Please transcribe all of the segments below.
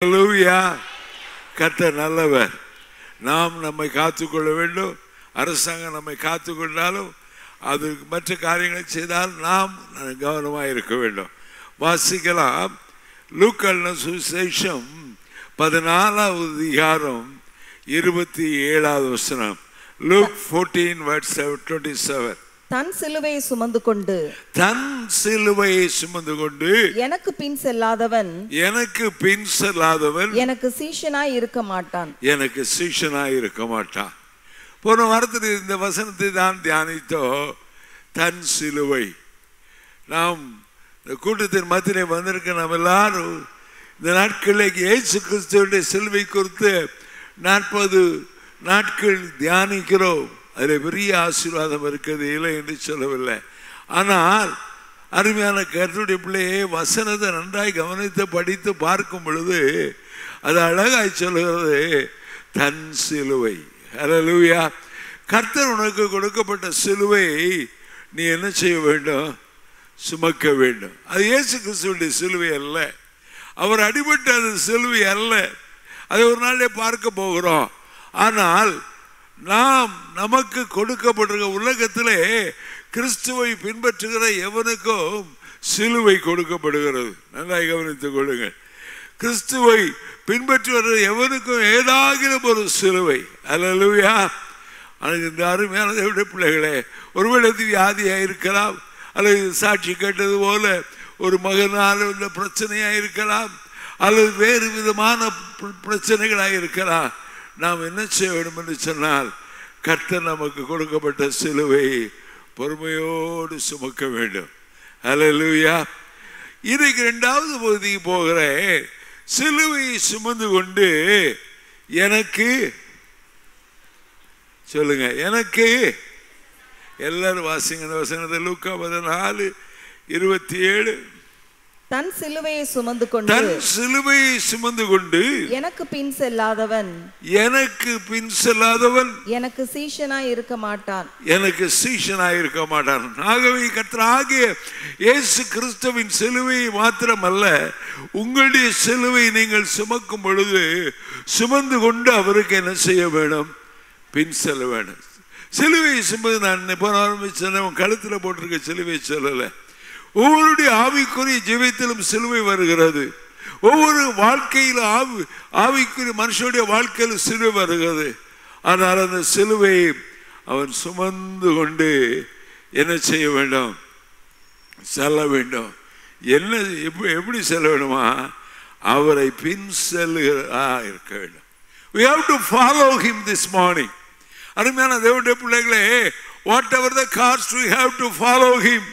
ஹalleluya கர்த்தர் நல்லவர் நாம் நம்மை காத்துக்கொள்ள வேண்டும் அரசாங்கம் நம்மை காத்துக்கொண்டாலும் அது மற்ற காரியங்களை செய்தால் நாம் கவனமாக இருக்க வேண்டும் வாசிக்கலாம் லூக்கல்ன சுசேஷம் பதினாலாவது அதிகாரம் இருபத்தி ஏழாவது வசனம் Luke fourteen word twenty seven தன் சிலுவையை சுமந்து கொண்டு தன் சிலுவையை சுமந்து கொண்டு எனக்கு பின் செல்லாதவன் எனக்கு பின் செல்லாதவன் எனக்கு சீஷனாய் இருக்க மாட்டான் எனக்கு சீஷனாய் இருக்க மாட்டான் போன வாரத்தில் இந்த வசனத்தை தான் தியானித்தோ தன் சிலுவை நாம் இந்த கூட்டத்தின் மத்தியிலே வந்திருக்க நாம் எல்லாரும் இந்த நாட்களில் இயேசு கிறிஸ்துவுடைய சிலுவை குறித்து நாற்பது நாட்கள் தியானிக்கிறோம் அதில் பெரிய ஆசீர்வாதம் இருக்கிறது இல்லை என்று சொல்லவில்லை ஆனால் அருமையான கருத்துடைய பிள்ளையே வசனத்தை நன்றாய் கவனித்து படித்து பார்க்கும் பொழுது அது அழகாய் சொல்கிறது தன் சிலுவை ஹalleluya கர்த்தர் உனக்கு கொடுக்கப்பட்ட சிலுவை நீ என்ன செய்ய வேண்டும் சுமக்க வேண்டும் அது இயேசு கிறிஸ்துவுடைய சிலுவை அல்ல அவர் அடிபட்ட அது சிலுவை அல்ல அதை ஒரு நாளே பார்க்க போகிறோம் ஆனால் நாம் நமக்கு கொடுக்கப்பட்டிருக்க உலகத்திலே கிறிஸ்துவை பின்பற்றுகிற எவனுக்கும் சிலுவை கொடுக்கப்படுகிறது நன்றாய் கவனித்துக் கொள்ளுங்கள் கிறிஸ்துவை பின்பற்றுகிற எவனுக்கும் ஏதாகிலும் ஒரு சிலுவை அல்லலுயா ஆனால் இந்த அருமையான தேவனுடைய பிள்ளைகளே ஒருவேளை இது வியாதியாக இருக்கலாம் அல்லது சாட்சி கேட்டது போல ஒரு மகனால் உள்ள பிரச்சனையாக இருக்கலாம் அல்லது வேறு விதமான பிர- பிரச்சனைகளாக இருக்கலாம் நாம் என்ன செய்ய வேண்டும் என்று சொன்னால் கர்த்தர் நமக்கு கொடுக்கப்பட்ட சிலுவை பொறுமையோடு சுமக்க வேண்டும் அல்லேலூயா இன்னைக்கு ரெண்டாவது பகுதிக்கு போகிறேன் சிலுவையை சுமந்து கொண்டு எனக்கு சொல்லுங்க எனக்கு எல்லாரும் வாசிங்க இந்த வசனத்தை லூக்கா பதினாலு இருபத்தி ஏழு தன் சிலுவையை சுமந்து கொண்டு தன் சிலுவையை சுமந்து கொண்டு எனக்கு பின் செல்லாதவன் எனக்கு பின் செல்லாதவன் எனக்கு சீஷனாய் இருக்க மாட்டான் எனக்கு சீஷனாய் இருக்க மாட்டான் ஆகவே கர்த்தராகிய இயேசு கிறிஸ்துவின் சிலுவையை மாத்திரமல்ல உங்களுடைய சிலுவை நீங்கள் சுமக்கும் பொழுது சுமந்து கொண்டு அவருக்கு என்ன செய்ய வேணும் பின் செல்ல வேணும் சிலுவை சுமந்து நான் போன ஆரம்பிச்சேன் உன் கழுத்தில் போட்டிருக்க சிலுவை சொல்லலை ஒவ்வொருடைய ஆவிக்குரிய ஜீவியத்திலும் சிலுவை வருகிறது ஒவ்வொரு வாழ்க்கையில் ஆவி ஆவிக்குரிய மனுஷனுடைய வாழ்க்கையில் சிலுவை வருகிறது ஆனால் அந்த சிலுவையை அவன் சுமந்து கொண்டு என்ன செய்ய வேண்டும் செல்ல வேண்டும் என்ன எப்படி எப்படி செல்ல வேண்டுமா அவரை பின் செல்லுகிறா இருக்க வேண்டும் we have to follow him this morning அருமையான தேவனுடைய பிள்ளைகளே whatever the cost we have to follow him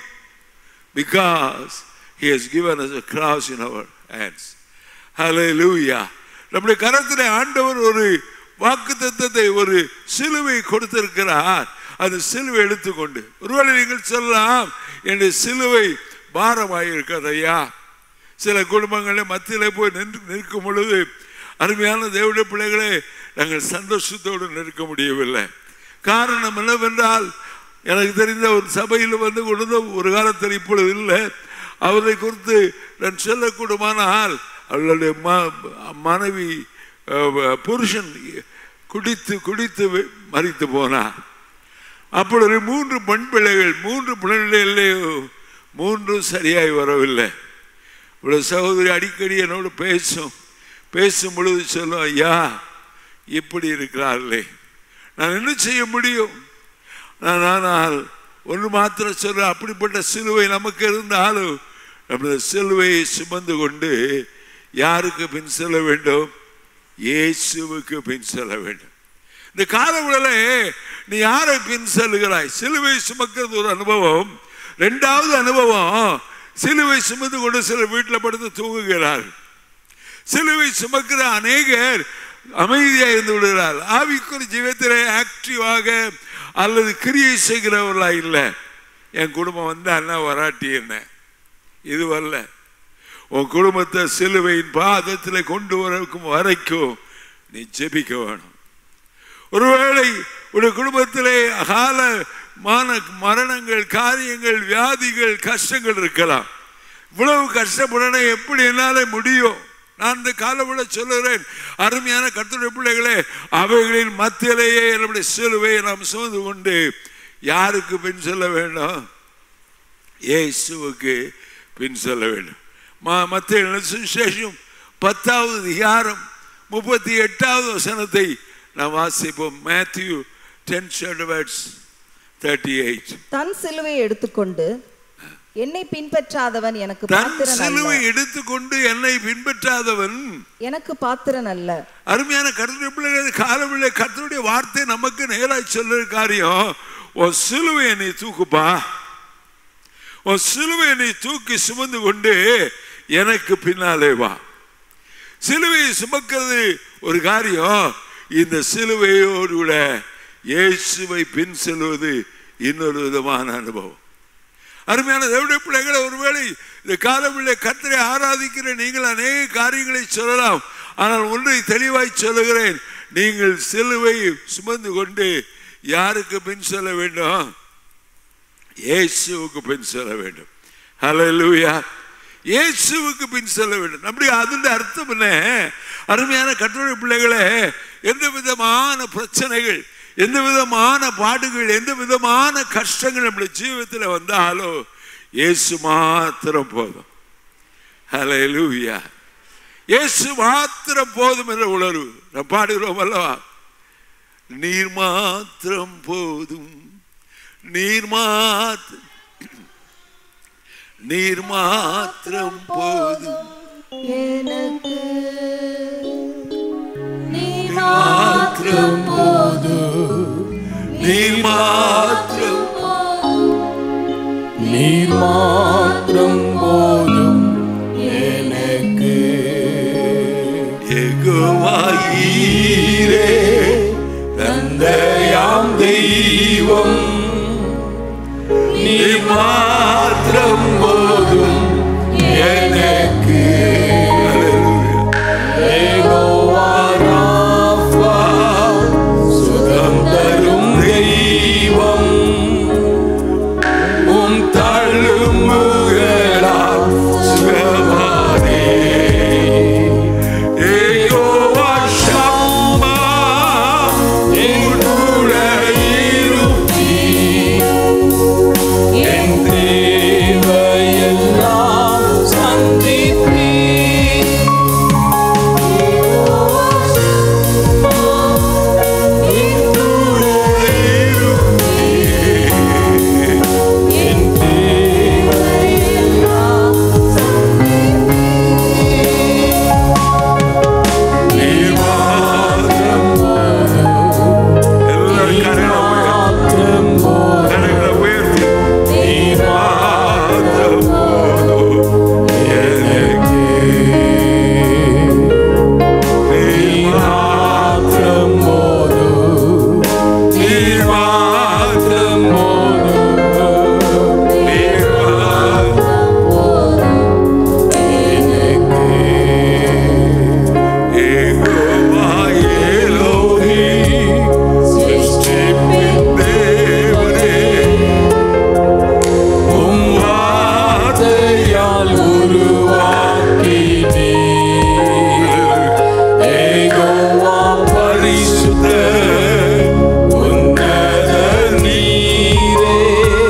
because he has given us a cross in our hands hallelujah நம்முடைய கரத்திலே ஆண்டவர் ஒரு வாக்கு தத்தத்தை ஒரு சிலுவை கொடுத்திருக்கிறார் அந்த சிலுவை எடுத்துக்கொண்டு ஒருவேளை நீங்கள் சொல்லலாம் என்னுடைய சிலுவை பாரமாக இருக்கிறது ஐயா சில குடும்பங்களில் மத்தியிலே போய் நின்று நிற்கும் பொழுது அருமையான தேவடைய பிள்ளைகளே நாங்கள் சந்தோஷத்தோடு நிற்க முடியவில்லை காரணம் என்னவென்றால் எனக்கு தெரிந்த ஒரு சபையில் வந்து கொண்டு ஒரு காலத்தில் இப்பொழுது இல்லை அவரை குறித்து நான் சொல்லக்கூடுமானால் அவளுடைய ம- மனைவி அஹ், புருஷன் குடித்து குடித்து வி- மரித்து போனார் அப்பொழுது மூன்று பெண் பிள்ளைகள் மூன்று பிள்ளைகளிலே மூன்றும் சரியாய் வரவில்லை இவ்வளவு சகோதரி அடிக்கடி என்னோடு பேசும் பேசும் பொழுது சொல்லும் ஐயா இப்படி இருக்கிறார்களே நான் என்ன செய்ய முடியும் நான் ஆனால் ஒன்று மாத்திரம் சொல்ல அப்படிப்பட்ட சிலுவை நமக்கு இருந்தாலும் நம்முடைய சிலுவையை சுமந்து கொண்டு யாருக்கு பின் செல்ல வேண்டும் இயேசுவுக்கு பின் செல்ல வேண்டும் இந்த காலங்களிலே நீ யாரை பின் செல்லுகிறாய் சிலுவை சுமக்கிறது ஒரு அனுபவம் ரெண்டாவது அனுபவம் சிலுவை சுமந்து கொண்டு சில வீட்டில் படுத்து தூங்குகிறார்கள் சிலுவை சுமக்கிற அநேகர் அமைதியாக இருந்து விடுகிறார் ஆவிக்குரிய ஜீவத்திலே ஆக்டிவாக அல்லது கிரியை செய்கிறவர்களா இல்லை என் குடும்பம் வந்து அண்ணா வராட்டி என்ன இது வரல உன் குடும்பத்தை சிலுவையின் பாதத்தில் கொண்டு வரக்கும் வரைக்கும் நீ ஜெபிக்க வேணும் ஒருவேளை உடைய குடும்பத்திலே அகால மான மரணங்கள் காரியங்கள் வியாதிகள் கஷ்டங்கள் இருக்கலாம் இவ்வளவு கஷ்டப்படணும் எப்படி என்னால முடியும் நான் இந்த காலவிட சொல்லுகிறேன் அருமையான கர்த்தருடைய பிள்ளைகளே அவைகளின் மத்தியிலேயே நம்முடைய சிலுவையை நாம் சுமந்து கொண்டு யாருக்கு பின் செல்ல வேண்டும் இயேசுவுக்கு பின் செல்ல வேண்டும் ம மத்திய சுவிசேஷம் பத்தாவது அதிகாரம் முப்பத்தி எட்டாவது வசனத்தை நாம் வாசிப்போம் Matthew ten words thirty eight தன் சிலுவையை எடுத்துக்கொண்டு என்னை பின்பற்றாதவன் எனக்கு தன் பாத்திரன் சிலுவை அல்ல எடுத்துக்கொண்டு என்னை பின்பற்றாதவன் எனக்கு பாத்திரன் அல்ல அருமையான கருத்துடைய பிள்ளைகள் காலவில்லை கர்த்தருடைய வார்த்தை நமக்கு நேராய் சொல்லுற காரியம் உன் சிலுவையை நீ தூக்குப்பா உன் சிலுவையை நீ தூக்கி சுமந்து கொண்டு எனக்கு பின்னாலே வா சிலுவையை சுமக்கிறது ஒரு காரியம் இந்த சிலுவையோடு கூட இயேசுவை பின் செல்வது இன்னொரு விதமான அனுபவம் அருமையான தேவடைய பிள்ளைகளை ஒருவேளை இந்த காலமில்லை கத்தரை ஆராதிக்கிற நீங்கள் அநேக காரியங்களை சொல்லலாம் ஆனால் ஒன்றை தெளிவாய் சொல்லுகிறேன் நீங்கள் சிலுவை சுமந்து கொண்டு யாருக்கு பின் செல்ல வேண்டும் இயேசுவுக்கு பின் செல்ல வேண்டும் ஹalleluya இயேசுவுக்கு பின் செல்ல வேண்டும் நம்முடைய அதன் அர்த்தம் என்ன அருமையான கட்டுரை பிள்ளைகளே எந்த விதமான பிரச்சனைகள் எந்த விதமான பாடுகள் எந்த விதமான கஷ்டங்கள் நம்முடைய ஜீவிதத்தில் வந்தாலும் இயேசு மாத்திரம் போதும் ஹalleluya இயேசு மாத்திரம் போதும் என்ற உணர்வு நாம் பாடுகிறோம் அல்லவா நீர் மாத்திரம் போதும் நீர் மாத்திரம் நீர் மாத்திரம் போதும் எனக்கு நீர் மாத்திரம் நீர் மாத்திரம் நீர் மாத்திரம் போதும் எனக்கு எகுவாயீரே தந்தையாம் தெய்வம் நீர் மாத்திரம் போதும் எனக்கு யெகோவா ராஃபா, சுகம் தரும் தெய்வம் உம் தழும்புகளால் சுகமானே யெகோவா ஷம்மா என்னுடைய இருப்பீர். என் தேவையெல்லாம் சந்திப்பீர். என் தேவையெல்லாம் நீர் மாத்திரம் எல்லாரும் கரங்களை உயர்த்தி, மாத்திரம் போதும். கரங்களை உயர்த்தி நீர் மாத்திரம் போதும் எனக்கு நீர் மாத்திரம் போதும். நீர் மாத்திரம் நீர் மாத்திரம் யெகோவா எலோஹிம் சிருஷ்டிப்பின் தேவனே உம் வார்த்தையால் உருவாக்கினீர். யெகோவா பரிசுத்தர், உன்னதர் நீரே.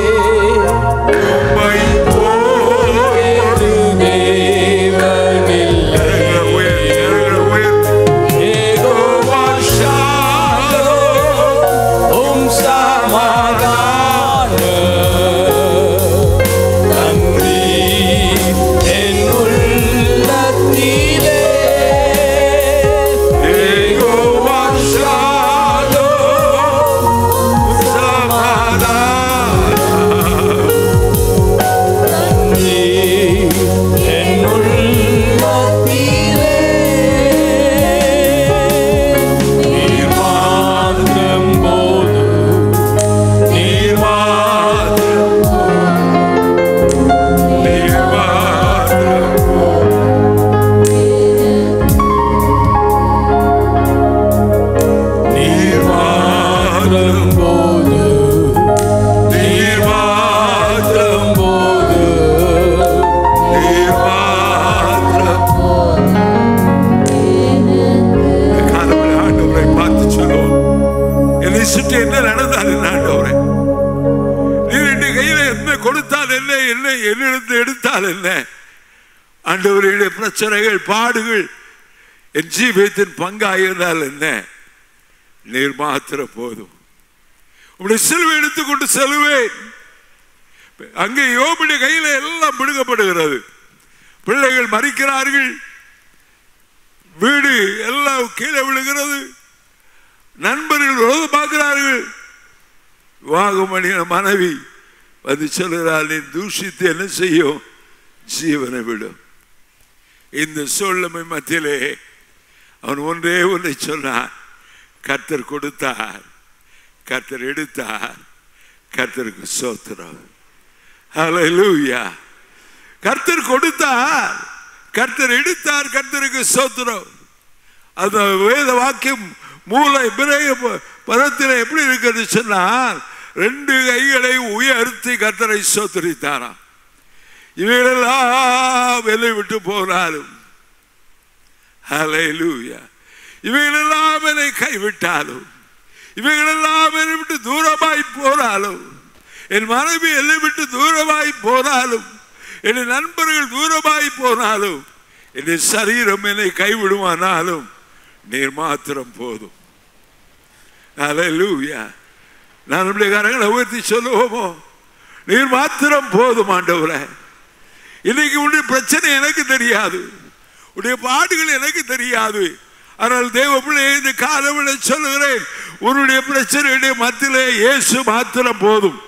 உம்மை போல் வேறு தேவனில்லை. கரங்களை உயர்த்தி, கரங்களை உயர்த்தி யெகோவா ஷாலோம், உம் சமாதானம். நன்றி என் உள்ளத்திலே. யெகோவா ஷாலோம், நன்றி என் உள்ளத்திலே. நீர் மாத்திரம் போதும். நீர் மாத்திரம் நீர் மாத்திரம் போதும். நீர் மாத்திரம் போதும். நீர் மாத்திரம் சுற்றி என்ன நடந்தால் என்ன ஆண்டவரே நீ ரெண்டு கையில என்ன கொடுத்தால் என்ன என்ன என்னிடத்து எடுத்தால் என்ன ஆண்டவருடைய பிரச்சனைகள் பாடுகள் என் ஜீவியத்தின் பங்காயிருந்தால் என்ன நீர் மாத்திர போதும் உடைய சிலுவை எடுத்துக்கொண்டு செல்வேன் அங்கே யோபுடைய கையில எல்லாம் பிடுங்கப்படுகிறது பிள்ளைகள் மறிக்கிறார்கள் வீடு எல்லாம் கீழே விழுகிறது நண்பர்கள் உறவு பார்க்கிறார்கள் வாகமணிய மனைவி வந்து சொல்கிறாள் நீ தூஷித்து என்ன செய்யும் ஜீவனை விடும் இந்த சூழ்நிலை மத்தியிலே அவன் ஒன்றே ஒன்றை சொன்னான் கர்த்தர் கொடுத்தார் கர்த்தர் எடுத்தார் கர்த்தருக்கு சோத்திரம் ஹalleluya கர்த்தர் கொடுத்தார் கர்த்தர் எடுத்தார் கர்த்தருக்கு சோத்திரம் அந்த வேத வாக்கியம் மூளை பிறைய பதத்தில் எப்படி இருக்கிறது சொன்னால் ரெண்டு கைகளை உயர்த்தி கர்த்தரை சோத்தரித்தாராம் இவைகளெல்லாம் வெலை விட்டு போனாலும் ஹalleluya இவைகளெல்லாம் என்னை கைவிட்டாலும் இவைகளெல்லாம் என்னை விட்டு தூரமாய் போனாலும் என் மனைவி என்னை விட்டு தூரமாய் போனாலும் என் நண்பர்கள் தூரமாய் போனாலும் என் சரீரம் என்னை கைவிடுவானாலும் நீர் மாத்திரம் போதும் ஹalleluya நான் நம்முடைய கரங்களை உயர்த்தி சொல்லுவோமோ நீர் மாத்திரம் போதும் ஆண்டவரே இன்னைக்கு உன்னுடைய பிரச்சனை எனக்கு தெரியாது உடைய பாடுகள் எனக்கு தெரியாது ஆனால் தேவ பிள்ளையை இந்த காலவிட சொல்லுகிறேன் உன்னுடைய பிரச்சனையுடைய மத்தியிலே இயேசு மாத்திரம் போதும்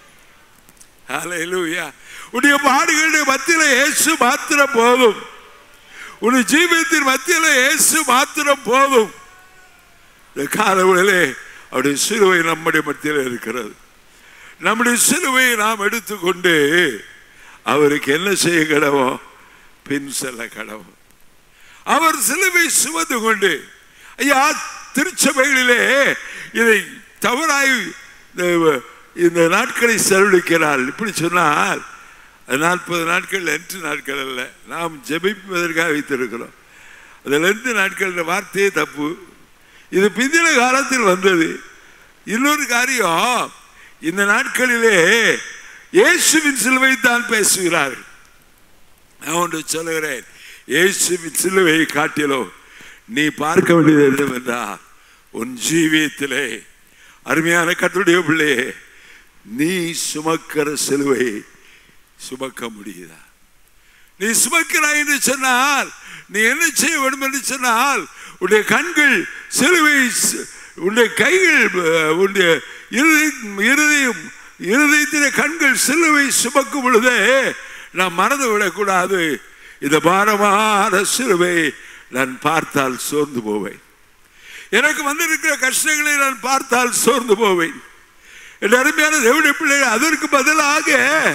ஹalleluya உடைய பாடுகளுடைய மத்தியிலே இயேசு மாத்திரம் போதும் உன் ஜீவியத்தின் மத்தியிலே இயேசு மாத்திரம் போதும் இந்த காலவிலே அவருடைய சிலுவை நம்முடைய மத்தியில் இருக்கிறது நம்முடைய சிலுவையை நாம் எடுத்துக்கொண்டு அவருக்கு என்ன செய்ய கடவோம் பின் செல்ல கடவோம் அவர் சிலுவை சுமந்து கொண்டு ஐயா திருச்சபைகளிலே இதை தவறாய் இந்த- இந்த நாட்களை செலவழிக்கிறாள் இப்படி சொன்னால் நாற்பது நாட்கள் லென்ட் நாட்கள் அல்ல நாம் ஜெபிப்பதற்காக வைத்திருக்கிறோம் அந்த லென்ட் நாட்கள் வார்த்தையே தப்பு இது பிந்தின காலத்தில் வந்தது இன்னொரு காரியம் இந்த நாட்களிலே இயேசுவின் சிலுவை தான் பேசுகிறார்கள் நான் ஒன்று சொல்லுகிறேன் இயேசுவின் சிலுவையை காட்டிலோ நீ பார்க்க வேண்டியது என்னவென்றால் உன் ஜீவியத்திலே அருமையான கத்துடைய பிள்ளையே நீ சுமக்கிற சிலுவை சுமக்க முடியுதா நீ சுமக்கிறாய் என்று சொன்னால் நீ என்ன செய்ய வேண்டும் என்று சொன்னால் உன்னுடைய கண்கள் சிலுவை சு- உன்னுடைய கைகள் அஹ், உன்னுடைய இருதயம் இருதயம் இருதயத்திலே கண்கள் சிலுவை சுமக்கும் பொழுதே நாம் மறந்து விடக்கூடாது இந்த பாரமான சிலுவை நான் பார்த்தால் சோர்ந்து போவேன் எனக்கு வந்திருக்கிற கஷ்டங்களை நான் பார்த்தால் சோர்ந்து போவேன் என் அருமையான தேவனுடைய பிள்ளைகள் அதற்கு பதிலாக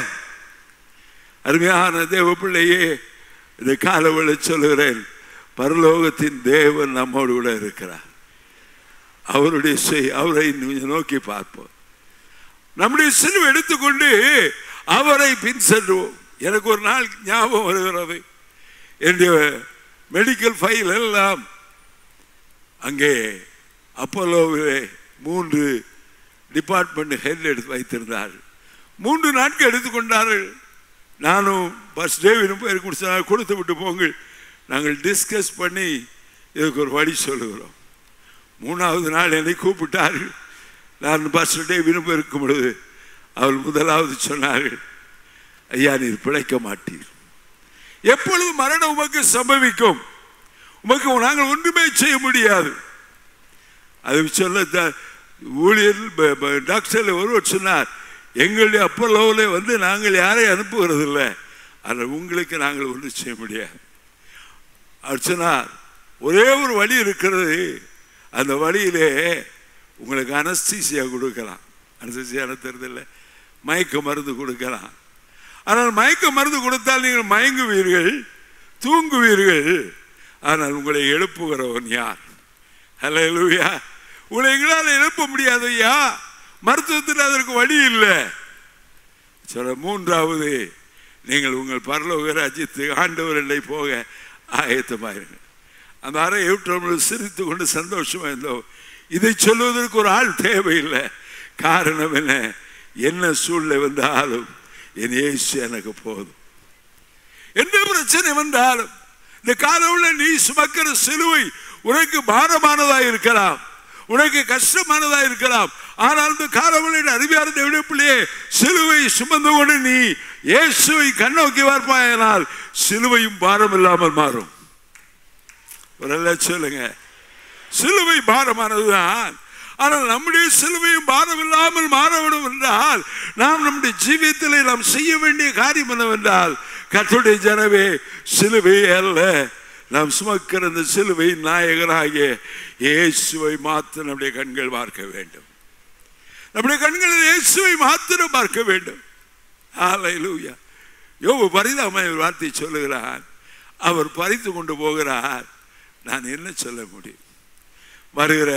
அருமையான தேவ பிள்ளையே இந்த காலவழி சொல்லுகிறேன் பரலோகத்தின் தேவன் நம்மோடு கூட இருக்கிறார் அவருடைய செய் அவரை கொஞ்சம் நோக்கி பார்ப்போம் நம்முடைய சிலுவை எடுத்துக்கொண்டு அவரை பின் செல்வோம் எனக்கு ஒரு நாள் ஞாபகம் வருகிறது என்னுடைய மெடிக்கல் ஃபைல் எல்லாம் அங்கே அப்போலோவிலே மூன்று டிபார்ட்மெண்ட் ஹெட் எடுத்து வைத்திருந்தார்கள் மூன்று நாட்கள் எடுத்துக்கொண்டார்கள் நானும் பஸ் டேவினும் பேர் கொடுத்த கொடுத்து விட்டு போங்கள் நாங்கள் டிஸ்கஸ் பண்ணி இதுக்கு ஒரு வழி சொல்லுகிறோம் மூணாவது நாள் என்னை கூப்பிட்டார்கள் நான் பஸ் டேவினும் இருக்கும் பொழுது அவள் முதலாவது சொன்னார்கள் ஐயா நீர் பிழைக்க மாட்டீர் எப்பொழுது மரணம் உமக்கு சம்பவிக்கும் உமக்கு நாங்கள் ஒன்றுமே செய்ய முடியாது அது சொல்ல த- ஊழியர் ப- ப- டாக்டர்ல ஒருவர் சொன்னார் எங்களுடைய அப்பல்லோவில் வந்து நாங்கள் யாரையும் அனுப்புகிறது இல்லை ஆனால் உங்களுக்கு நாங்கள் ஒன்றும் செய்ய முடியாது அவர் சொன்னார் ஒரே ஒரு வழி இருக்கிறது அந்த வழியிலே உங்களுக்கு அனஸ்தீசியா கொடுக்கலாம் அனஸ்தீசியா தெரிதில்லை மயக்க மருந்து கொடுக்கலாம் ஆனால் மயக்க மருந்து கொடுத்தால் நீங்கள் மயங்குவீர்கள் தூங்குவீர்கள் ஆனால் உங்களை எழுப்புகிறவன் யார் ஹalleluya உங்களை எங்களால் எழுப்ப முடியாது ஐயா மருத்துவத்தில் அதற்கு வழி இல்லை சொல்ல மூன்றாவது நீங்கள் உங்கள் பரலோக ராஜ்யத்து ஆண்டவர் இல்லை போக ஆயத்தமாயிருங்க அந்த அறை விட்டு சிரித்து கொண்டு சந்தோஷமா இருந்தோம் இதை சொல்வதற்கு ஒரு ஆள் தேவையில்லை காரணம் என்ன என்ன சூழ்நிலை வந்தாலும் என் இயேசு எனக்கு போதும் எந்த பிரச்சனை வந்தாலும் இந்த காலவுல நீ சுமக்கிற சிலுவை உனக்கு பாரமானதா இருக்கலாம் உனக்கு கஷ்டமானதா இருக்கலாம் ஆனால் இந்த காலவழியின் அறிவியார்ந்த விடுப்பிலே சிலுவை சுமந்து கொண்டு நீ இயேசுவை கண்ணோக்கி பார்ப்பாயானால் சிலுவையும் பாரம் இல்லாமல் மாறும் ஒரு எல்லாம் சொல்லுங்க சிலுவை பாரமானதுதான் ஆனால் நம்முடைய சிலுவையும் பாரம் இல்லாமல் மாற வேண்டும் என்றால் நாம் நம்முடைய ஜீவியத்தில் நாம் செய்ய வேண்டிய காரியம் என்னவென்றால் கர்த்தருடைய ஜனவே சிலுவை அல்ல நாம் சுமக்கிற இந்த சிலுவை நாயகராகிய இயேசுவை மாத்திரம் நம்முடைய கண்கள் பார்க்க வேண்டும் நம்முடைய கண்களில் இயேசுவை மாத்திரம் பார்க்க வேண்டும் ஹalleluya யோபு பரிதாம ஒரு வார்த்தை சொல்லுகிறார் அவர் பறித்து கொண்டு போகிறார் நான் என்ன சொல்ல முடியும் வருகிற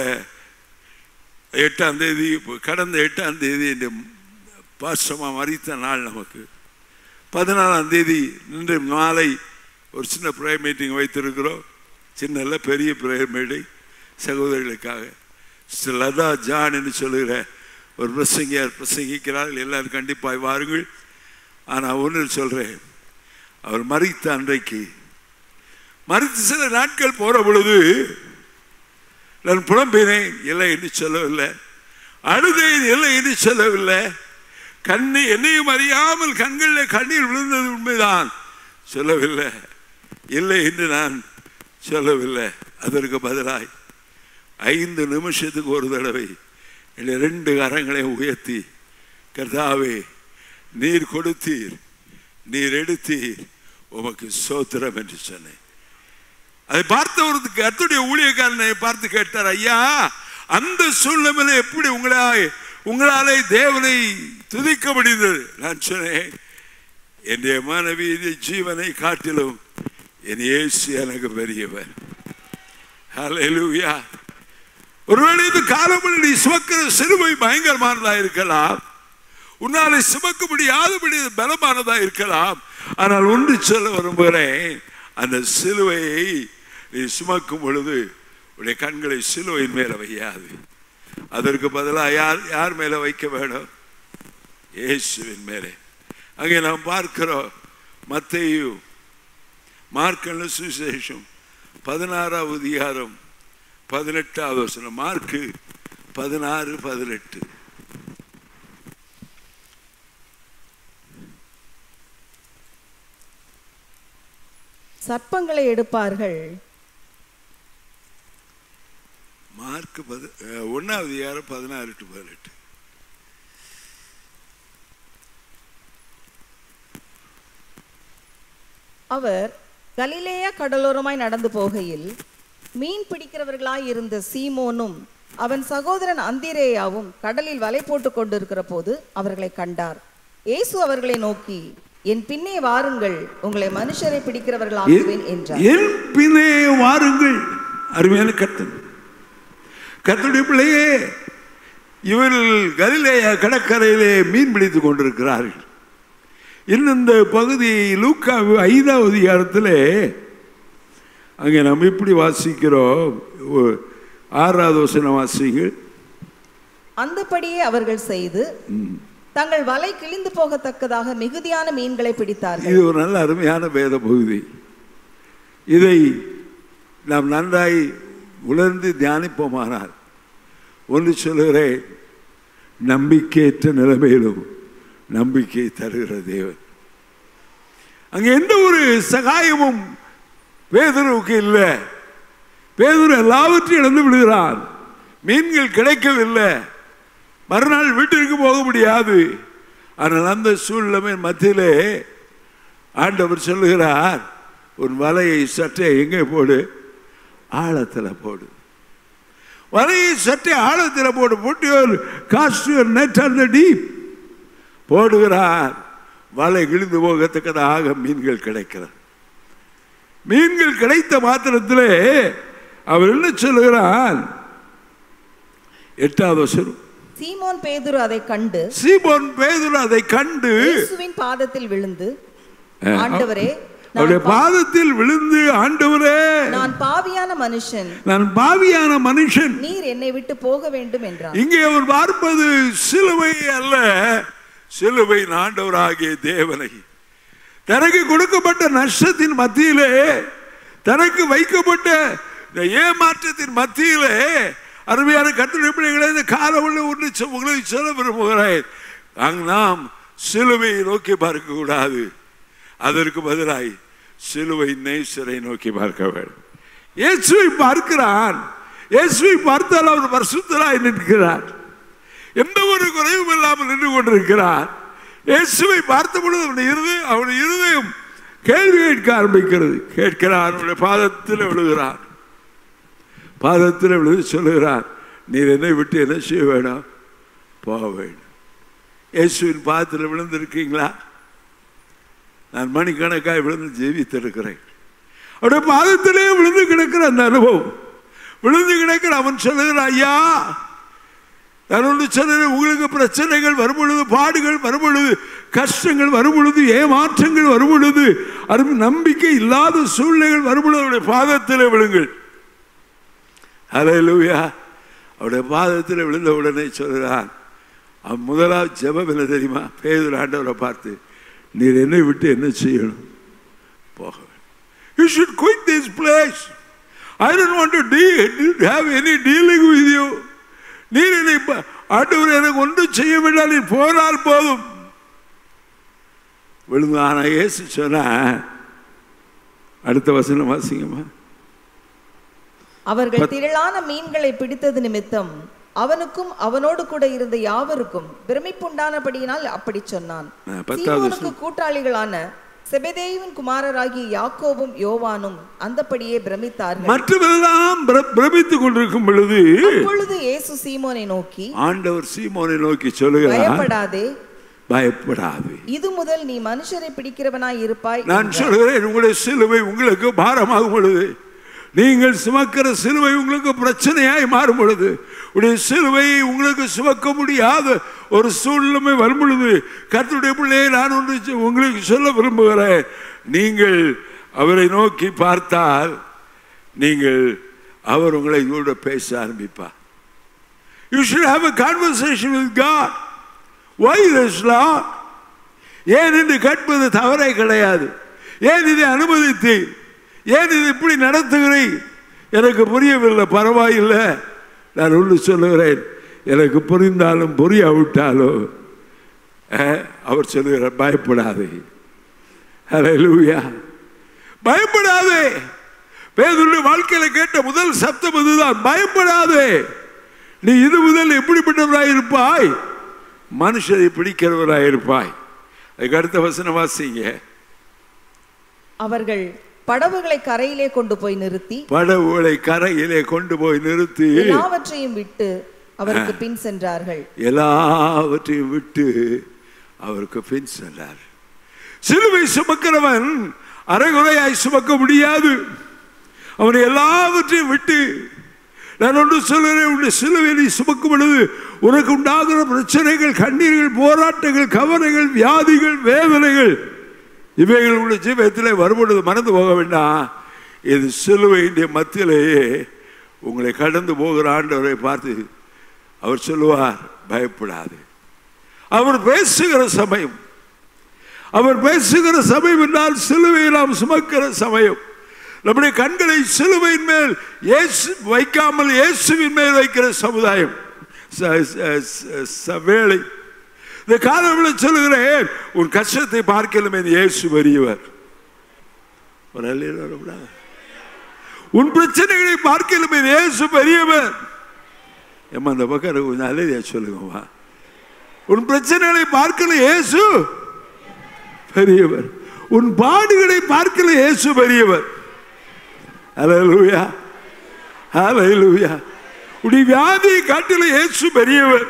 எட்டாம் தேதி கடந்த எட்டாம் தேதி இந்த பாசமா மறித்த நாள் நமக்கு பதினாலாம் தேதி இன்று மாலை ஒரு சின்ன ப்ரேயர் மீட்டிங் வைத்திருக்கிறோம் சின்ன இல்ல, பெரிய ப்ரேயர் மீட்டிங் சகோதரிகளுக்காக சிஸ்டர் லதா ஜான் என்று சொல்லுகிற ஒரு பிரசங்கியார் பிரசங்கிக்கிறார்கள் எல்லாரும் கண்டிப்பாய் வாருங்கள் ஆனால் ஒன்று சொல்றேன் அவர் மறித்த அன்றைக்கு மறித்து சில நாட்கள் போற பொழுது நான் புலம்பினேன் இல்லை என்று சொல்லவில்லை அழுதேன் இல்லை என்று சொல்லவில்லை கண்ணை என்னையும் அறியாமல் கண்களில் கண்ணீர் விழுந்தது உண்மைதான் சொல்லவில்லை இல்லை என்று நான் சொல்லவில்லை அதற்கு பதிலாய் ஐந்து நிமிஷத்துக்கு ஒரு தடவை என்னுடைய ரெண்டு கரங்களை உயர்த்தி கர்த்தாவே நீர் கொடுத்தீர் நீர் எடுத்தீர் உமக்கு சோத்திரம் என்று சொன்னேன் அதை பார்த்த ஒரு கர்த்தருடைய ஊழியக்காரனை பார்த்து கேட்டார் ஐயா அந்த சூழ்நிலையில எப்படி உங்களாய் உங்களாலே தேவனை துதிக்க முடிந்தது நான் சொன்னேன் என்னுடைய மனைவி ஜீவனை காட்டிலும் என் இயேசு எனக்கு பெரியவர் ஹalleluya ஒருவேளை இது காலத்தில் நீ சுமக்கிற சிறுமை பயங்கரமானதா இருக்கலாம் உன்னாலே சுமக்க முடியாதபடி இது பலமானதா இருக்கலாம் ஆனால் ஒன்று சொல்ல விரும்புகிறேன் அந்த சிலுவையை நீ சுமக்கும் பொழுது உடைய கண்களை சிலுவையின் மேல வையாது அதற்கு பதிலாக யார் யார் மேல வைக்க வேணும் இயேசுவின் மேலே அங்கே நாம் பார்க்கிறோம் மத்தேயு மார்க்கல்ல சுவிசேஷம் பதினாறாவது அதிகாரம் பதினெட்டாவது வசனம் மார்க்கு பதினாறு பதினெட்டு சர்ப்பங்களை எடுப்பார்கள் மார்க் பது அஹ், ஒண்ணாவது அதிகாரம் பதினாறு டு பதினெட்டு அவர் கலிலேயா கடலோரமாய் நடந்து போகையில் மீன் பிடிக்கிறவர்களாய் இருந்த சீமோனும் அவன் சகோதரன் அந்திரேயாவும் கடலில் வலை போட்டுக் கொண்டிருக்கிற போது அவர்களை கண்டார் இயேசு அவர்களை நோக்கி என் பின்னே வாருங்கள் உங்களை மனுஷரை பிடிக்கிறவர்களாக்குவேன் என்றார் என் பின்னே வாருங்கள் அருமையான கத்தன் கத்தனுடைய பிள்ளையே இவர்கள் கலிலேய கடற்கரையிலே மீன் பிடித்துக் கொண்டிருக்கிறார்கள் இன்னும் இந்த பகுதி லூக்கா ஐந்தாவது அதிகாரத்திலே அங்கே நம்ம இப்படி வாசிக்கிறோம் ஒ- ஆறாவது வசனம் வாசிங்கள் அந்தபடியே அவர்கள் செய்து தங்கள் வலை கிழிந்து போகத்தக்கதாக மிகுதியான மீன்களை பிடித்தார்கள் இது ஒரு நல்ல அருமையான வேத பகுதி இதை நாம் நன்றாய் உணர்ந்து தியானிப்போமானால் ஒன்று சொல்லுகிறேன் நம்பிக்கையற்ற நிலைமையிலும் நம்பிக்கை தருகிற தேவன் அங்க எந்த ஒரு சகாயமும் பேதுருவுக்கு இல்லை பேதுரு எல்லாவற்றையும் இழந்து விடுகிறான் மீன்கள் கிடைக்கவில்லை மறுநாள் வீட்டிற்கு போக முடியாது ஆனால் அந்த சூழ்நிலை மத்தியிலே ஆண்டவர் சொல்லுகிறார் உன் வலையை சற்றே எங்கே போடு ஆழத்தில் போடு வலையை சற்றே ஆழத்தில் போடு போட்டு ஒரு காஸ்ட் நெட் அந்த டீப் போடுகிறார் வலை கிழிந்து போகத்தக்கதாக மீன்கள் கிடைக்கிறது மீன்கள் கிடைத்த மாத்திரத்திலே அவர் என்ன சொல்லுகிறான் எட்டாவது வசனம் சீமோன் பேதுரு அதை கண்டு சீமோன் பேதுரு அதை கண்டு இயேசுவின் பாதத்தில் விழுந்து ஆண்டவரே அவருடைய பாதத்தில் விழுந்து ஆண்டவரே நான் பாவியான மனுஷன் நான் பாவியான மனுஷன் நீர் என்னை விட்டு போக வேண்டும் என்றான் இங்கே அவர் பார்ப்பது சிலுவை அல்ல சிலுவை ஆண்டவராகிய தேவனை தனக்கு கொடுக்கப்பட்ட நஷ்டத்தின் மத்தியிலே தனக்கு வைக்கப்பட்ட இந்த ஏமாற்றத்தின் மத்தியிலே அருமையான கட்டுரை பிள்ளைகளை இந்த கால உள்ள ஒன்று சொ- உங்களுக்கு சொல்ல விரும்புகிறேன் அங்கு நாம் சிலுவையை நோக்கி பார்க்க கூடாது அதற்கு பதிலாய் சிலுவை நேசரை நோக்கி பார்க்க வேண்டும் இயேசுவை பார்க்கிறான் இயேசுவை பார்த்தால் அவர் பரிசுத்தராய் நிற்கிறார் எந்த ஒரு குறைவும் இல்லாமல் நின்று கொண்டிருக்கிறார் இயேசுவை பார்த்த பொழுது அவனுடைய இருதயம் அவனுடைய இருதயம் கேள்வி கேட்க ஆரம்பிக்கிறது கேட்கிறார் அவனுடைய பாதத்தில் விழுகிறார் பாதத்தில் விழுந்து சொல்லுகிறார் நீர் என்னை விட்டு என்ன செய்ய வேண்டாம் போக வேண்டும் இயேசுவின் பாதத்தில் விழுந்திருக்கீங்களா நான் மணிக்கணக்காய் விழுந்து ஜீவித்திருக்கிறேன் அவருடைய பாதத்திலே விழுந்து கிடக்கிற அந்த அனுபவம் விழுந்து கிடக்கிற அவன் சொல்லுகிறான் ஐயா நான் ஒன்று சொல்லுறேன் உங்களுக்கு பிரச்சனைகள் வரும் பொழுது பாடுகள் வரும் பொழுது கஷ்டங்கள் வரும் பொழுது ஏமாற்றங்கள் வரும் பொழுது அருமை நம்பிக்கை இல்லாத சூழ்நிலைகள் வரும் பொழுது அவருடைய பாதத்திலே விழுங்கள் ஹalleluya அவருடைய பாதத்தில் விழுந்த உடனே சொல்கிறான் அவன் முதலாவது ஜெபம் என்ன தெரியுமா பேதுரு ஆண்டவரை பார்த்து நீர் என்னை விட்டு என்ன செய்யணும் போக you should quit this place I don't want to டீ have any dealing with you நீர் என்னை ப- ஆண்டவர் எனக்கு ஒன்றும் செய்ய வேண்டாம் நீர் போனால் போதும் விழுந்து ஆனா இயேசு சொன்னா அடுத்த வசனம் வாசிங்கம்மா அவர்கள் திரளான மீன்களை பிடித்தது நிமித்தம் அவனுக்கும் அவனோடு கூட இருந்த யாவருக்கும் பிரமிப்புண்டானபடியினால் அப்படி சொன்னான் ஆ, பத்தாவது சீமோனுக்கு கூட்டாளிகளான செபெதேயுவின் குமாரராகிய யாக்கோபும் யோவானும் அந்தப்படியே பிரமித்தார்கள் மற்றவெல்லாம் பிர- பிரமித்துக் கொண்டிருக்கும் பொழுது அப்பொழுது இயேசு சீமோனை நோக்கி ஆண்டவர் சீமோனை நோக்கி சொல்லுகிறார் பயப்படாதே பயப்படாது இது முதல் நீ மனுஷரை பிடிக்கிறவனாய் இருப்பாய் நான் சொல்கிறேன் உங்களுடைய சிலுவை உங்களுக்கு பாரமாகும் பொழுது நீங்கள் சுமக்கிற சிலுவை உங்களுக்கு பிரச்சனையாய் மாறும் பொழுது உடைய சிலுவையை உங்களுக்கு சுமக்க முடியாத ஒரு சூழ்நிலை வரும் பொழுது கர்த்தருடைய பிள்ளையை நான் ஒன்று சொ- உங்களுக்கு சொல்ல விரும்புகிறேன் நீங்கள் அவரை நோக்கி பார்த்தால் நீங்கள் அவர் உங்களை கூட பேச ஆரம்பிப்பார் you should have a conversation with God why this Lord ஏன் என்று கேட்பது தவறே கிடையாது ஏன் இதை அனுமதித்து ஏன் இது இப்படி நடத்துகிறேன் எனக்கு புரியவில்லை பரவாயில்லை நான் ஒன்று சொல்லுகிறேன் எனக்கு புரிந்தாலும் புரியாவிட்டாலும் அஹ், அவர் சொல்லுகிறார் பயப்படாதே ஹalleluya பயப்படாதே பேதுருடைய வாழ்க்கையில கேட்ட முதல் சப்தம் இதுதான் பயப்படாதே நீ இது முதல் எப்படிப்பட்டவராய் இருப்பாய் மனுஷரை பிடிக்கிறவராய் இருப்பாய் அதுக்கு அடுத்த வசனம் வாசிங்க அவர்கள் படவுகளை கரையிலே கொண்டு போய் நிறுத்தி படவுகளை கரையிலே கொண்டு போய் நிறுத்தி எல்லாவற்றையும் விட்டு அவருக்கு பின் சென்றார்கள் எல்லாவற்றையும் விட்டு அவருக்கு பின் சென்றார் சிலுவை சுமக்கிறவன் அரைகுறையாய் சுமக்க முடியாது அவன் எல்லாவற்றையும் விட்டு நான் ஒன்று சொல்லுறேன் உன்னுடைய சிலுவை நீ சுமக்கும் பொழுது உனக்கு உண்டாகிற பிரச்சனைகள் கண்ணீர்கள் போராட்டங்கள் கவலைகள் வியாதிகள் வேதனைகள் இவைகள் உள்ள ஜீவத்தில் வரும்பொழுது மறந்து போக வேண்டாம் இது சிலுவையினுடைய மத்தியிலேயே உங்களை கடந்து போகிற ஆண்டவரை பார்த்து அவர் சொல்லுவார் பயப்படாது அவர் பேசுகிற சமயம் அவர் பேசுகிற சமயம் என்றால் சிலுவையை நாம் சுமக்கிற சமயம் நம்முடைய கண்களை சிலுவையின் மேல் இயேசு வைக்காமல் இயேசுவின் மேல் வைக்கிற சமுதாயம் ச- ச- ச- ச- வேளை இந்த காலத்தில் சொல்லுகிறேன் உன் கஷ்டத்தை பார்க்கலும் என் இயேசு பெரியவர் ஒரு அல்லேலூயா வரும்டா. உன் பிரச்சனைகளை பார்க்கலும் என் இயேசு பெரியவர் ஏம்மா அந்த பக்கம் எனக்கு கொஞ்சம் அலையா சொல்லுங்கம்மா உன் பிரச்சனைகளை பார்க்கல இயேசு பெரியவர் உன் பாடுகளை பார்க்கல இயேசு பெரியவர் ஹalleluya ஹalleluya உன் வியாதியை காட்டில இயேசு பெரியவர்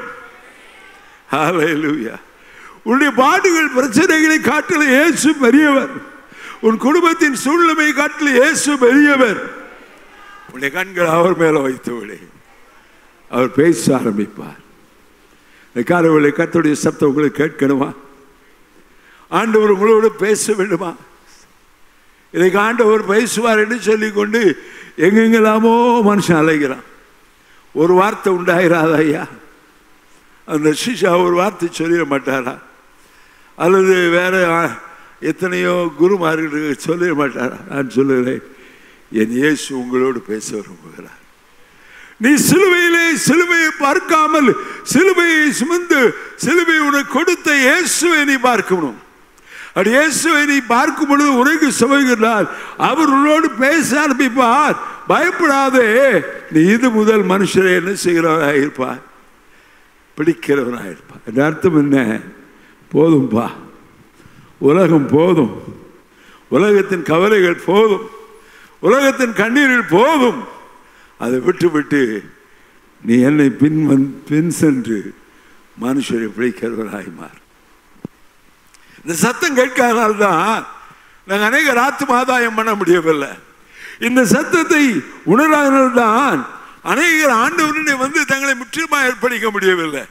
ஹalleluya உன்னுடைய பாடுகள் பிரச்சனைகளை காட்டில இயேசு பெரியவர் உன் குடும்பத்தின் சூழ்நிலை காட்டில இயேசு பெரியவர் உன்னுடைய கண்கள் அவர் மேல வைத்து விடு அவர் பேச ஆரம்பிப்பார் இந்த காரவளை கத்துடைய சப்தம் உங்களுக்கு கேட்கணுமா ஆண்டவர் உங்களோடு பேச வேண்டுமா இதை ஆண்டவர் பேசுவார் என்று சொல்லிக்கொண்டு எங்கெங்கெல்லாமோ மனுஷன் அலைகிறான் ஒரு வார்த்தை உண்டாயிராதா ஐயா அந்த சிஷா ஒரு வார்த்தை சொல்லிட மாட்டாரா அல்லது வேற ஆ, எத்தனையோ குருமார்களுக்கு சொல்லிட மாட்டாரா நான் சொல்லுகிறேன் என் இயேசு உங்களோடு பேச விரும்புகிறார் நீ சிலுவையிலே சிலுவையை பார்க்காமல் சிலுவையை சுமந்து சிலுவை உனக்கு கொடுத்த இயேசுவை நீ பார்க்கணும் அப்படி இயேசுவை நீ பார்க்கும் பொழுது உனக்கு சுவைகிறார் அவர் உன்னோடு பேச ஆரம்பிப்பார் பயப்படாதே நீ இது முதல் மனுஷரை என்ன செய்கிறவராக இருப்பார் பிடிக்கிறவனாக இருப்பார் என் அர்த்தம் என்ன போதும்பா உலகம் போதும் உலகத்தின் கவலைகள் போதும் உலகத்தின் கண்ணீர்கள் போதும் அதை விட்டு விட்டு நீ என்னை பின் வந் பின் சென்று மனுஷரை பிடிக்கிறவராய் மாறு இந்த சத்தம் கேட்காதனால்தான் நாங்கள் அநேக ராத்து ஆதாயம் பண்ண முடியவில்லை இந்த சத்தத்தை உணராதனால்தான் அநேகர் ஆண்டவருடைய வந்து தங்களை முற்றிலுமாக ஏற்படுத்த முடியவில்லை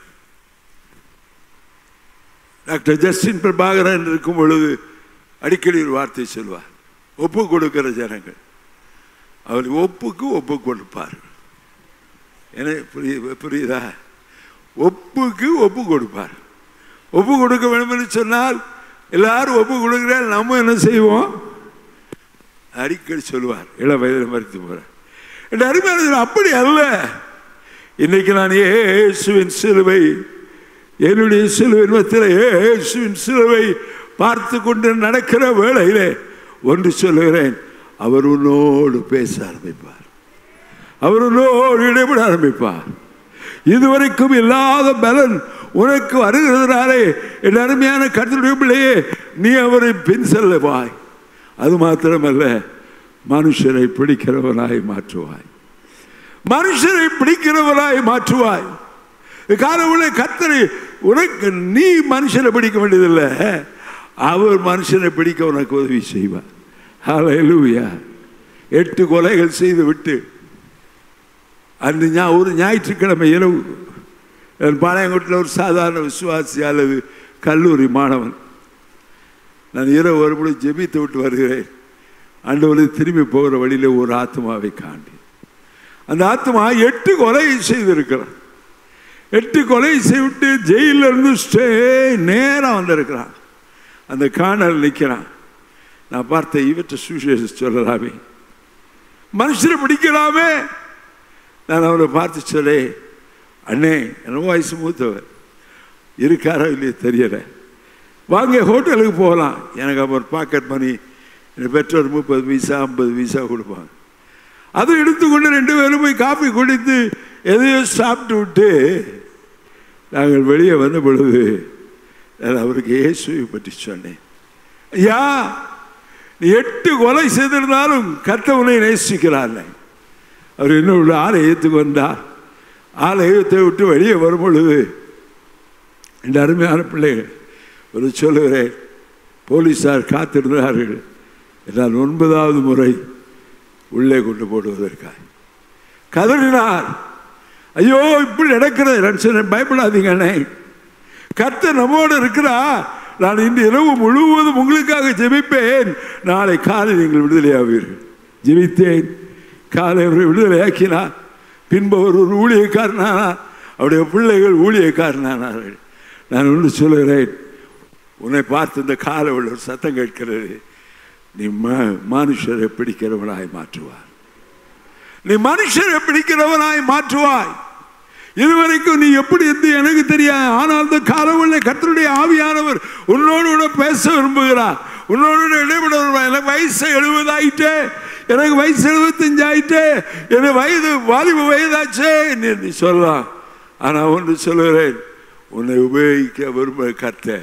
டாக்டர் ஜஸ்டின் பிரபாகரன் இருக்கும் பொழுது அடிக்கடி ஒரு வார்த்தை சொல்வார் ஒப்பு கொடுக்கிற ஜனங்கள் அவர் ஒப்புக்கு ஒப்பு கொடுப்பார் என்ன புரியுது புரியுதா ஒப்புக்கு ஒப்பு கொடுப்பார் ஒப்பு கொடுக்க வேண்டும் என்று சொன்னால் எல்லாரும் ஒப்பு கொடுக்கிறார் நம்ம என்ன செய்வோம் அடிக்கடி சொல்லுவார் இள வயதில் மறுத்து போகிறார் என் அருமையான அப்படி அல்ல இன்னைக்கு நான் இயேசுவின் சிலுவை என்னுடைய சிலுவின் மத்தியில் இயேசுவின் சிலுவை பார்த்து கொண்டு நடக்கிற வேளையிலே ஒன்று சொல்லுகிறேன் அவர் உன்னோடு பேச ஆரம்பிப்பார் அவர் உன்னோடு இடைபட ஆரம்பிப்பார் இதுவரைக்கும் இல்லாத பலன் உனக்கு வருகிறதுனாலே என் அருமையான கருத்துடைய பிள்ளையே நீ அவரை பின் செல்லவாய் அது மாத்திரமல்ல மனுஷரை பிடிக்கிறவனாய் மாற்றுவாய் மனுஷரை பிடிக்கிறவனாய் மாற்றுவாய் காலவுள்ள கத்தரை உனக்கு நீ மனுஷனை பிடிக்க வேண்டியதில்லை அவர் மனுஷனை பிடிக்க உனக்கு உதவி செய்வார் ஹalleluya எட்டு கொலைகள் செய்து விட்டு அந்த ஞா- ஒரு ஞாயிற்றுக்கிழமை இரவு என் பாளையங்கோட்டில் ஒரு சாதாரண விசுவாசி அல்லது கல்லூரி மாணவன் நான் இரவு வரும்பொழுது ஜெபித்து விட்டு வருகிறேன் ஆண்டவரை திரும்பி போகிற வழியில ஒரு ஆத்மாவை காண்டி அந்த ஆத்மா எட்டு கொலை செய்திருக்கிறான் எட்டு கொலை செய்துவிட்டு ஜெயிலில் இருந்து ஸ்டே நேராக வந்திருக்கிறான் அந்த காணல் நிற்கிறான் நான் பார்த்த இவற்றை சுவிசேஷம் சொல்லலாமே மனுஷரை பிடிக்கலாமே நான் அவனை பார்த்து சொல்லே அண்ணே என்ன வயசு மூத்தவர் இருக்காரோ இல்லையோ தெரியல வாங்க ஹோட்டலுக்கு போகலாம் எனக்கு அப்போ ஒரு பாக்கெட் மணி என் பெற்றோர் முப்பது பைசா ஐம்பது பைசா கொடுப்பாங்க அதை எடுத்துக்கொண்டு ரெண்டு பேரும் போய் காஃபி குடித்து எதையோ சாப்பிட்டு விட்டு நாங்கள் வெளியே வந்த பொழுது நான் அவருக்கு இயேசுவை பற்றி சொன்னேன் ஐயா நீ எட்டு கொலை செய்திருந்தாலும் கர்த்தவனை நேசிக்கிறார் அவர் என்ன உள்ள ஆலயத்துக்கு வந்தார் ஆலயத்தை விட்டு வெளியே வரும் பொழுது இந்த அருமையான பிள்ளைகள் ஒரு சொல்லுகிறேன் போலீஸார் காத்திருந்தார்கள் நான் ஒன்பதாவது முறை உள்ளே கொண்டு போடுவதற்காக கதறினார் ஐயோ இப்படி நடக்கிறது நான் சொன்னேன் பயப்படாதீங்க அண்ணே கர்த்தர் நம்மோடு இருக்கிறா நான் இன்று இரவு முழுவதும் உங்களுக்காக ஜெபிப்பேன் நாளை காலை நீங்கள் விடுதலையாவீர்கள் ஜெபித்தேன் காலை அவரை விடுதலையாக்கினார் பின்பு அவர் ஒரு ஊழியக்காரனானார் அவருடைய பிள்ளைகள் ஊழியக்காரனானார்கள் நான் ஒன்று சொல்லுகிறேன் உன்னை பார்த்து இந்த காலை உள்ள ஒரு சத்தம் கேட்கிறது நீ ம- மனுஷரை பிடிக்கிறவனாய் மாற்றுவார் நீ மனுஷரை பிடிக்கிறவனாய் மாற்றுவாய் இதுவரைக்கும் நீ எப்படி இருந்து எனக்கு தெரியாது ஆனால் இந்த காலவுள்ள கர்த்தருடைய ஆவியானவர் உன்னோடு கூட பேச விரும்புகிறார் உன்னோடு கூட இடைபட விரும்புகிறார். எனக்கு வயசு எழுபதாயிட்டே எனக்கு வயசு எழுபத்தஞ்சு ஆயிட்டே எனக்கு வயது வாலிப வயதாச்சே நீ நீ சொல்லலாம் ஆனால் ஒன்று சொல்லுகிறேன் உன்னை உபயோகிக்க விரும்புகிற கர்த்தர்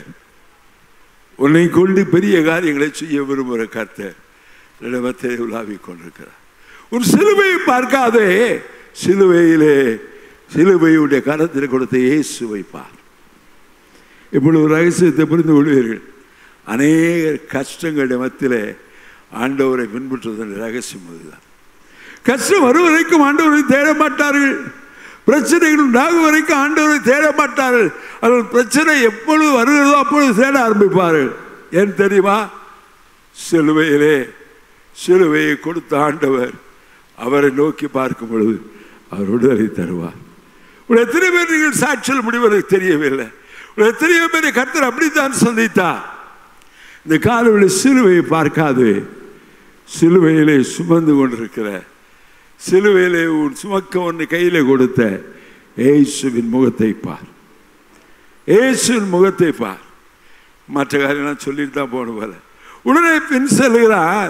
உன்னை கொண்டு பெரிய காரியங்களை செய்ய விரும்புகிற கர்த்தர் இடமத்தை உலாவிக் கொண்டிருக்கிறார் உன் சிலுவையை பார்க்காதே சிலுவையிலே சிலுவையுடைய கரத்தில் கொடுத்த இயேசுவை பார் இப்பொழுது ஒரு ரகசியத்தை புரிந்து கொள்வீர்கள் அநேக கஷ்டங்களுடைய மத்தியிலே ஆண்டவரை பின்பற்றுவதன் ரகசியம் அதுதான் கஷ்டம் வரும் வரைக்கும் ஆண்டவரை தேட மாட்டார்கள் பிரச்சனைகள் உண்டாகும் வரைக்கும் ஆண்டவரை தேட மாட்டார்கள் அவர்கள் பிரச்சனை எப்பொழுது வருகிறதோ அப்பொழுது தேட ஆரம்பிப்பார்கள் ஏன் தெரியுமா சிலுவையிலே சிலுவையை கொடுத்த ஆண்டவர் அவரை நோக்கி பார்க்கும் பொழுது அவர் விடுதலை தருவார் உடைய எத்தனை பேர் நீங்கள் சாட்சியில் முடிவது தெரியவில்லை உடைய எத்தனையோ பேரை கர்த்தர் அப்படித்தான் சந்தித்தார் இந்த காலவில் சிலுவையை பார்க்காது சிலுவையிலே சுமந்து கொண்டிருக்கிற சிலுவையிலே உன் சுமக்க ஒன்று கையிலே கொடுத்த ஏசுவின் முகத்தை பார் ஏசுவின் முகத்தை பார் மற்ற காரியம்லாம் சொல்லிட்டு தான் போகணும் போல உடனே பின் செல்கிறார்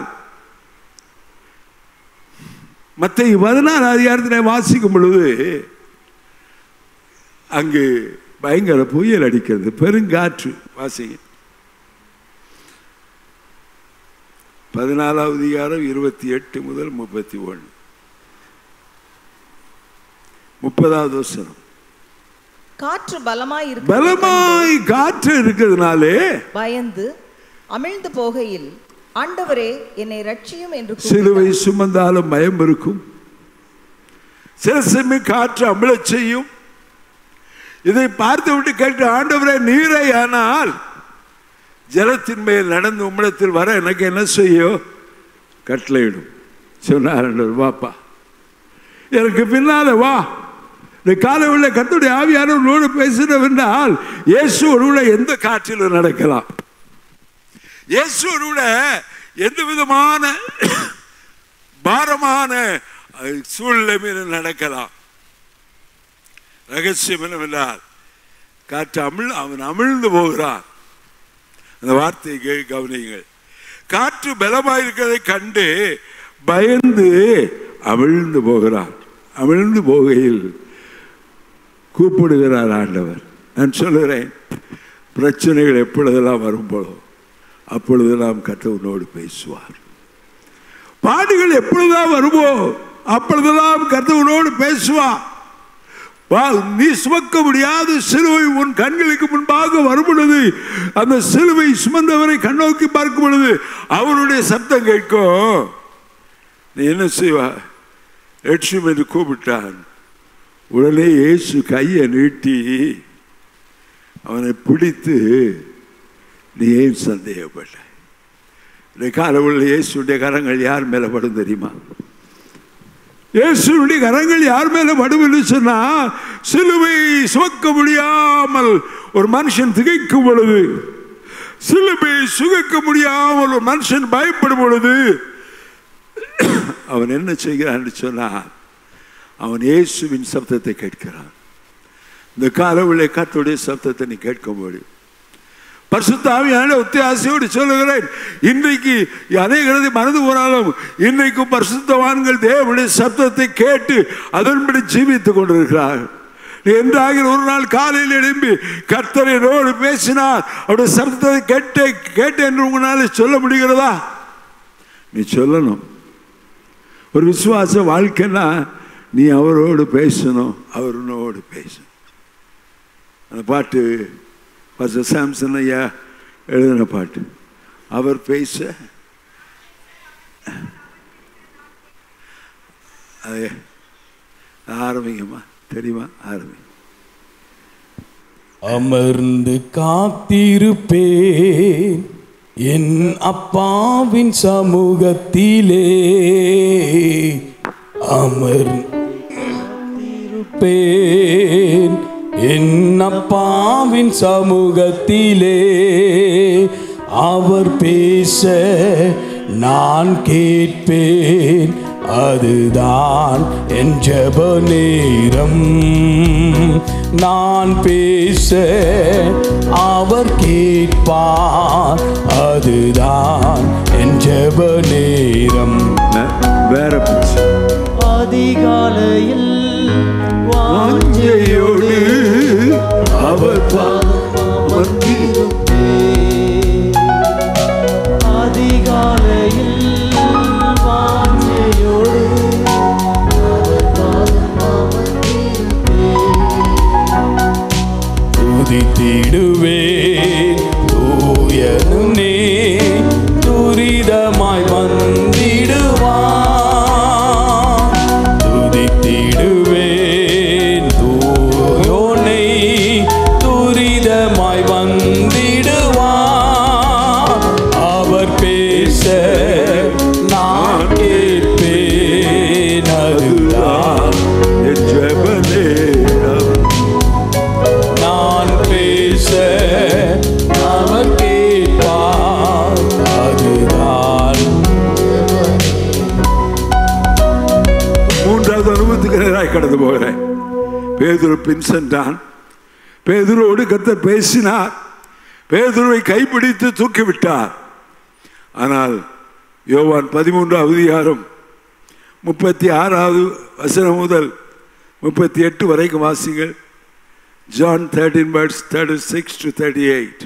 மற்ற பதினாறு அதிகாரத்தில் வாசிக்கும் பொழுது அங்கு பயங்கர புயல் அடிக்கிறது பெருங்காற்று வாசிங்க பதினாலாவது அதிகாரம் இருபத்தி எட்டு முதல் முப்பத்தி ஒன்று முப்பதாவது வசனம் காற்று பலமாய் இருக்கு பலமாய் காற்று இருக்கிறதுனாலே பயந்து அமிழ்ந்து போகையில் ஆண்டவரே என்னை ரட்சியும் என்று கூப்பிட்டார். சிலுவை சுமந்தாலும் பயம் இருக்கும் சில சமயம் காற்று அமிழச் செய்யும் இதை பார்த்து விட்டு கேட்டு ஆண்டவரே நீரை ஆனால் ஜலத்தின் மேல் நடந்து உம்மிடத்தில் வர எனக்கு என்ன செய்யும் கட்டளையிடும் சொன்னார் ஆண்டவர், வாப்பா எனக்கு பின்னால வா இந்த காலவில் கத்துடைய ஆவியானவர்களோடு பேசுகிறோம் என்றால் இயேசுவோடு கூட எந்த காற்றிலும் நடக்கலாம் இயேசுவோடு கூட எந்த விதமான பாரமான அஹ், சூழ்நிலைமையில் நடக்கலாம் ரகசியம் என்னவென்றால் காற்று அமிழ் அவன் அமிழ்ந்து போகிறான் அந்த வார்த்தையை கே- கவனியுங்கள் காற்று பலமாயிருக்கிறதை கண்டு பயந்து அமிழ்ந்து போகிறான் அமிழ்ந்து போகையில் கூப்பிடுகிறார் ஆண்டவர் நான் சொல்லுகிறேன் பிரச்சனைகள் எப்பொழுதெல்லாம் வரும்போதோ அப்பொழுதெல்லாம் கர்த்தர் பேசுவார் பாடுகள் எப்பொழுதுதான் வருமோ அப்பொழுதெல்லாம் கர்த்தவனோடு பேசுவார் வா நீ சுமக்க முடியாத சிலுவை உன் கண்களுக்கு முன்பாக வரும் பொழுது அந்த சிலுவை சுமந்தவரை கண்ணோக்கி பார்க்கும் பொழுது அவருடைய சப்தம் கேட்கும் நீ என்ன செய்வா லட்சுமி என்று கூப்பிட்டான் உடனே இயேசு கையை நீட்டி அவனை பிடித்து நீ ஏன் சந்தேகப்பட்ட இந்த காலவுள்ள இயேசுடைய கரங்கள் யார் மேல படும் தெரியுமா இயேசுடைய கரங்கள் யார் மேல படும் என்று சொன்னா சிலுவை சுமக்க முடியாமல் ஒரு மனுஷன் திகைக்கும் பொழுது சிலுவை சுகக்க முடியாமல் ஒரு மனுஷன் பயப்படும் பொழுது அவன் என்ன செய்கிறான் என்று சொன்னான் அவன் இயேசுவின் சப்தத்தை கேட்கிறான் இந்த காலவுள்ள கத்துடைய சப்தத்தை நீ கேட்க முடியும் பரிசுத்தாவியான ஒத்தியாசையோடு சொல்லுகிறேன் இன்றைக்கு அநேகரதை மறந்து போனாலும் இன்றைக்கும் பரிசுத்தவான்கள் தேவனுடைய சப்தத்தை கேட்டு அதன்படி ஜீவித்துக் கொண்டிருக்கிறார்கள் நீ என்றாகிற ஒரு நாள் காலையில் எழும்பி கர்த்தர் என்னோடு பேசினார் அவருடைய சப்தத்தை கேட்டு கேட்டு என்று உங்களால் சொல்ல முடிகிறதா நீ சொல்லணும் ஒரு விசுவாச வாழ்க்கைன்னா நீ அவரோடு பேசணும் அவர் உன்னோடு பேசணும் அந்த பாட்டு பாஸ்டர் சாம்சன் ஐயா எழுதின பாட்டு அவர் பேச அது ஆரம்பிங்கம்மா தெரியுமா ஆரம்பி அமர்ந்து காத்திருப்பேன் என் அப்பாவின் சமூகத்திலே அமர்ந்திருப்பேன் என் அப்பாவின் சமூகத்திலே அவர் பேச நான் கேட்பேன் அதுதான் என் ஜெப நேரம் நான் பேச அவர் கேட்பார் அதுதான் என் ஜெப நேரம் ந- வேற பிச்சு அதிகாலையில் வாஞ்சையோடு அவர் பாவம் அதிகாலையில் வாஞ்சையோடு துதித்திடுவேன் தூயனுனே துரிதமாய் வந்திடுவான் துதித்திடுவேன் தூயோனை துரிதமாய் வந்திடுவான் அவர் பேச நான் நேச அவர் கேட்பார் அதுதான் மூன்றாவது அனுபவத்துக்கு நேராக கடந்து போகிறேன் பேதுரு பின் சென்றான் பேதுருவோடு கர்த்தர் பேசினார் பேதுருவை கைப்பிடித்து தூக்கிவிட்டார் ஆனால் யோவான் பதிமூன்றாவது அதிகாரம் முப்பத்தி ஆறாவது வசனம் முதல் முப்பத்தி எட்டு வரைக்கும் வாசிங்கள் John thirteen verse thirty six to thirty eight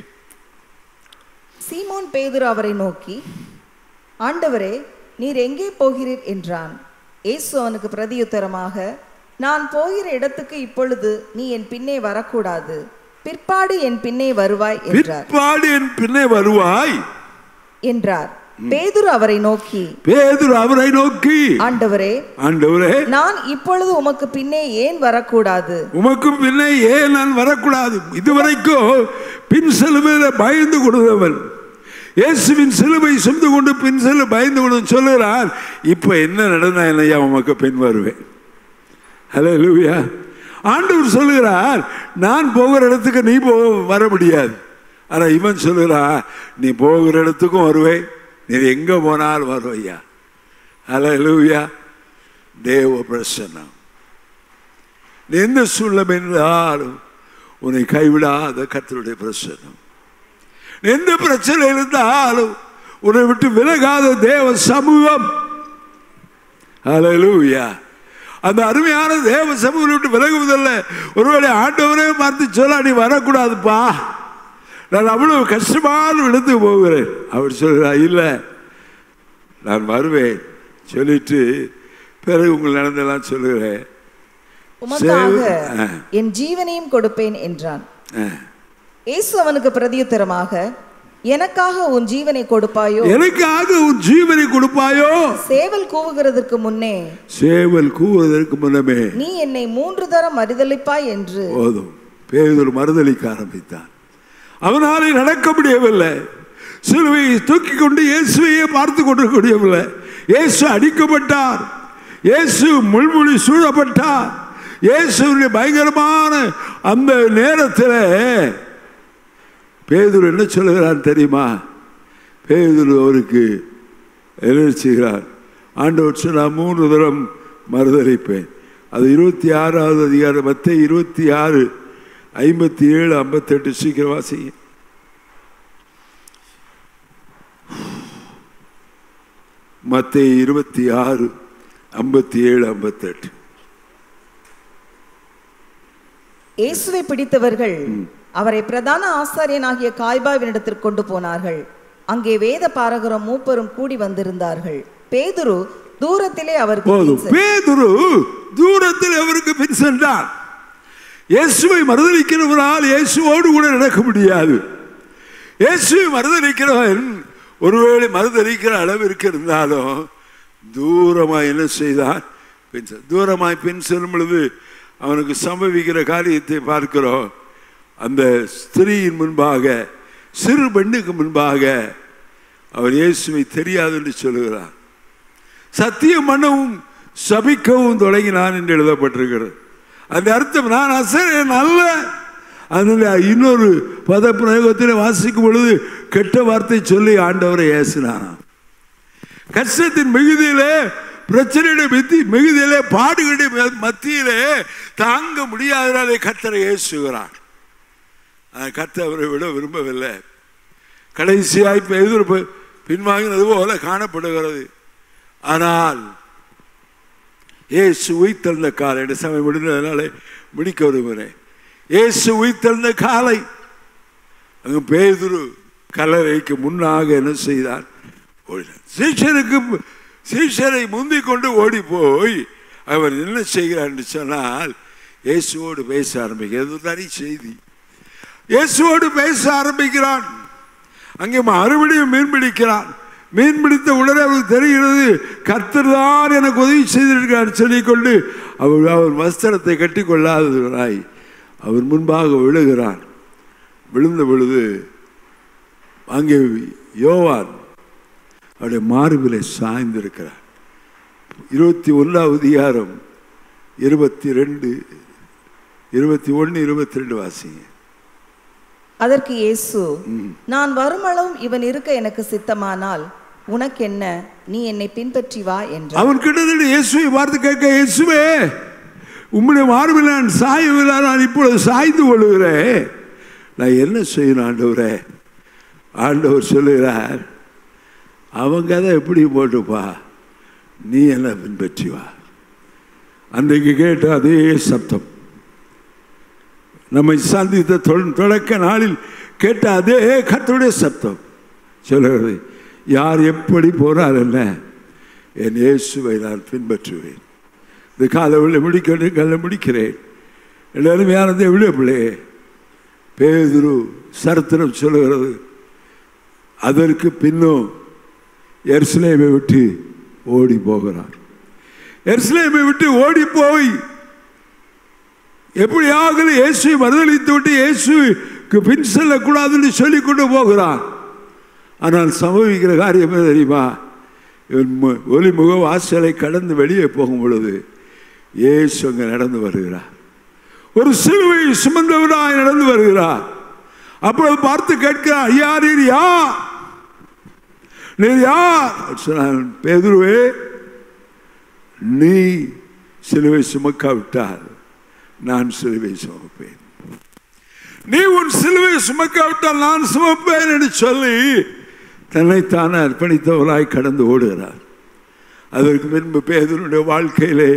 சீமோன் பேதுரு அவரை நோக்கி ஆண்டவரே நீர் எங்கே போகிறீர் என்றான் இயேசு அவனுக்கு பிரதியுத்தரமாக நான் போகிற இடத்துக்கு இப்பொழுது நீ என் பின்னே வரக்கூடாது பிற்பாடு என் பின்னே வருவாய் என்றார் பிற்பாடு என் பின்னே வருவாய் என்றார் பேதுரு அவரை நோக்கி பேதுரு அவரை நோக்கி ஆண்டவரே ஆண்டவரே நான் இப்பொழுது உமக்கு பின்னே ஏன் வரக்கூடாது உமக்கும் பின்னே ஏன் நான் வரக்கூடாது இதுவரைக்கும் பின் சிலுவையில பயந்து கொடுத்தவன் இயேசுவின் சிலுவை சுமந்து கொண்டு பின் செல்லு பயந்து கொண்டு சொல்லுகிறான் இப்ப என்ன நடந்தா என்னையா உமக்கு பின் வருவேன் ஹலோ லூயா ஆண்டவர் சொல்லுகிறார் நான் போகிற இடத்துக்கு நீ போ வர முடியாது ஆனா இவன் சொல்லுகிறான் நீ போகிற இடத்துக்கும் வருவேன் நீ எங்க போனாலும் வருவையா ஹலோ லூயா தேவ பிரசன்னம் நீ எந்த சூழ்நிலை இருந்தாலும் உன்னை கைவிடாத கர்த்தருடைய பிரசனம் நீ எந்த பிரச்சனை இருந்தாலும் உன்னை விட்டு விலகாத தேவ சமூகம் ஹalleluya அந்த அருமையான தேவ சமூகம் விட்டு விலகுவதில்லை ஒருவேளை ஆண்டவரே பார்த்து சொல்ல நீ வரக்கூடாதுப்பா நான் அவ்வளவு கஷ்டமான இடத்துக்கு போகிறேன் அவர் சொல்கிறார் இல்லை நான் வருவேன் சொல்லிட்டு பிறகு உங்கள் நடந்தெல்லாம் சொல்லுகிறேன் உமக்காக சேவ- ஆ. என் ஜீவனையும் கொடுப்பேன் என்றான் ஆ. இயேசு அவனுக்கு பிரதியுத்தரமாக எனக்காக உன் ஜீவனை கொடுப்பாயோ எனக்காக உன் ஜீவனை கொடுப்பாயோ சேவல் கூவுகிறதற்கு முன்னே சேவல் கூவுவதற்கு முன்னமே நீ என்னை மூன்று தரம் மறுதலிப்பாய் என்று போதும் பேதொரு மறுதளிக்க ஆரம்பித்தான் அவனாலே நடக்க முடியவில்லை சிலுவையை தூக்கி கொண்டு இயேசுவையே பார்த்து கொண்டிருக்க முடியவில்லை இயேசு அடிக்கப்பட்டார் இயேசு முள்மொழி சூழப்பட்டார் இயேசுடைய பயங்கரமான அந்த நேரத்தில் பேதுரு என்ன சொல்லுகிறான் தெரியுமா பேதுரு அவருக்கு என்ன செய்கிறார் ஆண்டவர் சொன்னால் மூன்று தரம் மறுதளிப்பேன் அது இருபத்தி ஆறாவது அதிகாரம் மத்த இருபத்தி ஆறு ஐம்பத்தி ஏழு ஐம்பத்தெட்டு சீக்கிரம் வாசிங்க மத்த இருபத்தி ஆறு ஐம்பத்தி ஏழு ஐம்பத்தெட்டு இயேசுவை பிடித்தவர்கள் அவரை பிரதான ஆசாரியனாகிய காய்பாவினிடத்திற்கு கொண்டு போனார்கள் அங்கே வேத பாரகரும் மூப்பரும் கூடி வந்திருந்தார்கள் பேதுரு தூரத்திலே அவருக்கு போதும் பின் சென்று- பேதுரு தூரத்தில் அவருக்கு பின் சென்றான் இயேசுவை மறுதளிக்கிறவனால் இயேசுவோடு கூட நடக்க முடியாது இயேசுவை மறுதளிக்கிறவன் ஒருவேளை மறுதளிக்கிற அளவிற்கு இருந்தாலும் தூரமாய் என்ன செய்தான் பின் செ- தூரமாய் பின் செல்லும் பொழுது அவனுக்கு சம்பவிக்கிற காரியத்தை பார்க்கிறோம் அந்த ஸ்திரீயின் முன்பாக சிறு பெண்ணுக்கு முன்பாக அவர் இயேசுவை தெரியாது என்று சொல்லுகிறார் சத்தியம் பண்ணவும் சபிக்கவும் தொடங்கினான் என்று எழுதப்பட்டிருக்கிறது அந்த அர்த்தம் நான் அசரேன் அல்ல அதில் இன்னொரு பத பிரயோகத்தில் வாசிக்கும் பொழுது கெட்ட வார்த்தை சொல்லி ஆண்டவரை ஏசினாராம் கஷ்டத்தின் மிகுதியிலே பிரச்சனையுடைய மித்தி மிகுதியிலே பாடுகளுடைய ம- மத்தியிலே தாங்க முடியாதனாலே கத்தரை ஏசுகிறார் கத்த அவரை விட விரும்பவில்லை கடைசியாய் எதிர்ப்பு பின்வாங்கினது போல காணப்படுகிறது ஆனால் ஏசு உயிர்த்தெழுந்த காலை என்ற சமயம் முடிந்ததுனால முடிக்க விரும்புகிறேன் ஏசு உயிர்த்தெழுந்த காலை அங்கு பேதுரு கல்லறைக்கு முன்னாக என்ன செய்தார் ஓடினார் சீஷருக்கு சீஷரை முந்திக் கொண்டு ஓடி போய் அவர் என்ன செய்கிறார் என்று சொன்னால் இயேசுவோடு பேச ஆரம்பிக்கிறது ஒரு தனி செய்தி இயேசுவோடு பேச ஆரம்பிக்கிறான் அங்கே மறுபடியும் மீன் பிடிக்கிறான் மீன் பிடித்த உடனே அவருக்கு தெரிகிறது கர்த்தர் தான் எனக்கு உதவி செய்திருக்கிறார் சொல்லிக்கொண்டு அவர் அவர் வஸ்திரத்தை கட்டி கொள்ளாதவராய் அவர் முன்பாக விழுகிறான் விழுந்த பொழுது அங்கே யோவான் அவருடைய மார்பிலை சாய்ந்திருக்கிறார் இருபத்தி ஒன்றாவது அதிகாரம் இருபத்தி ரெண்டு இருபத்தி ஒன்று இருபத்தி ரெண்டு வாசிங்க அதற்கு இயேசு நான் வருமளவும் இவன் இருக்க எனக்கு சித்தமானால் உனக்கு என்ன நீ என்னை பின்பற்றி வா என்றார் அவன் கிட்டத்தட்ட இயேசுவை பார்த்து கேட்க இயேசுவே உம்முடைய மார்பில் நான் சாயவில்லை நான் இப்பொழுது சாய்ந்து கொள்கிறேன் நான் என்ன செய்யணும் ஆண்டவரே ஆண்டவர் சொல்லுகிறார் அவன் கதை எப்படி போட்டுப்பா நீ என்ன பின்பற்றி வா அன்றைக்கு கேட்ட அதே சப்தம் நம்மை சந்தித்த தொ- தொடக்க நாளில் கேட்ட அதே கர்த்தருடைய சப்தம் சொல்லுகிறது யார் எப்படி போனார் என்ன என் இயேசுவை நான் பின்பற்றுவேன் இந்த காலவில் முடிக்க கல்ல முடிக்கிறேன் எல்லாருமையான எவ்வளோ பிள்ளையே பேதுரு சரித்திரம் சொல்லுகிறது அதற்கு பின்னும் எருசலேமை விட்டு ஓடி போகிறார் எருசலேமை விட்டு ஓடி போய் எப்படியாக இயேசுவை மறுதளித்து விட்டு இயேசுக்கு பின் செல்லக்கூடாதுன்னு சொல்லிக் கொண்டு போகிறான் ஆனால் சம்பவிக்கிற காரியம் என்ன தெரியுமா இவன் மு- ஒலிமுக வாசலை கடந்து வெளியே போகும் பொழுது இயேசு அங்கே நடந்து வருகிறார் ஒரு சிலுவை சுமந்தவராய் நடந்து வருகிறார் அப்பொழுது பார்த்து கேட்கிறார் ஐயா நீர் யார் நீர் யார் சொன்னான் பேதுருவே நீ சிலுவை சுமக்காவிட்டால் நான் சிலுவை சுமப்பேன் நீ உன் சிலுவை சுமக்காவிட்டால் நான் சுமப்பேன் என்று சொல்லி தன்னைத்தானே அர்ப்பணித்தவராய் கடந்து ஓடுகிறார் அதற்கு பின்பு பேதனுடைய வாழ்க்கையிலே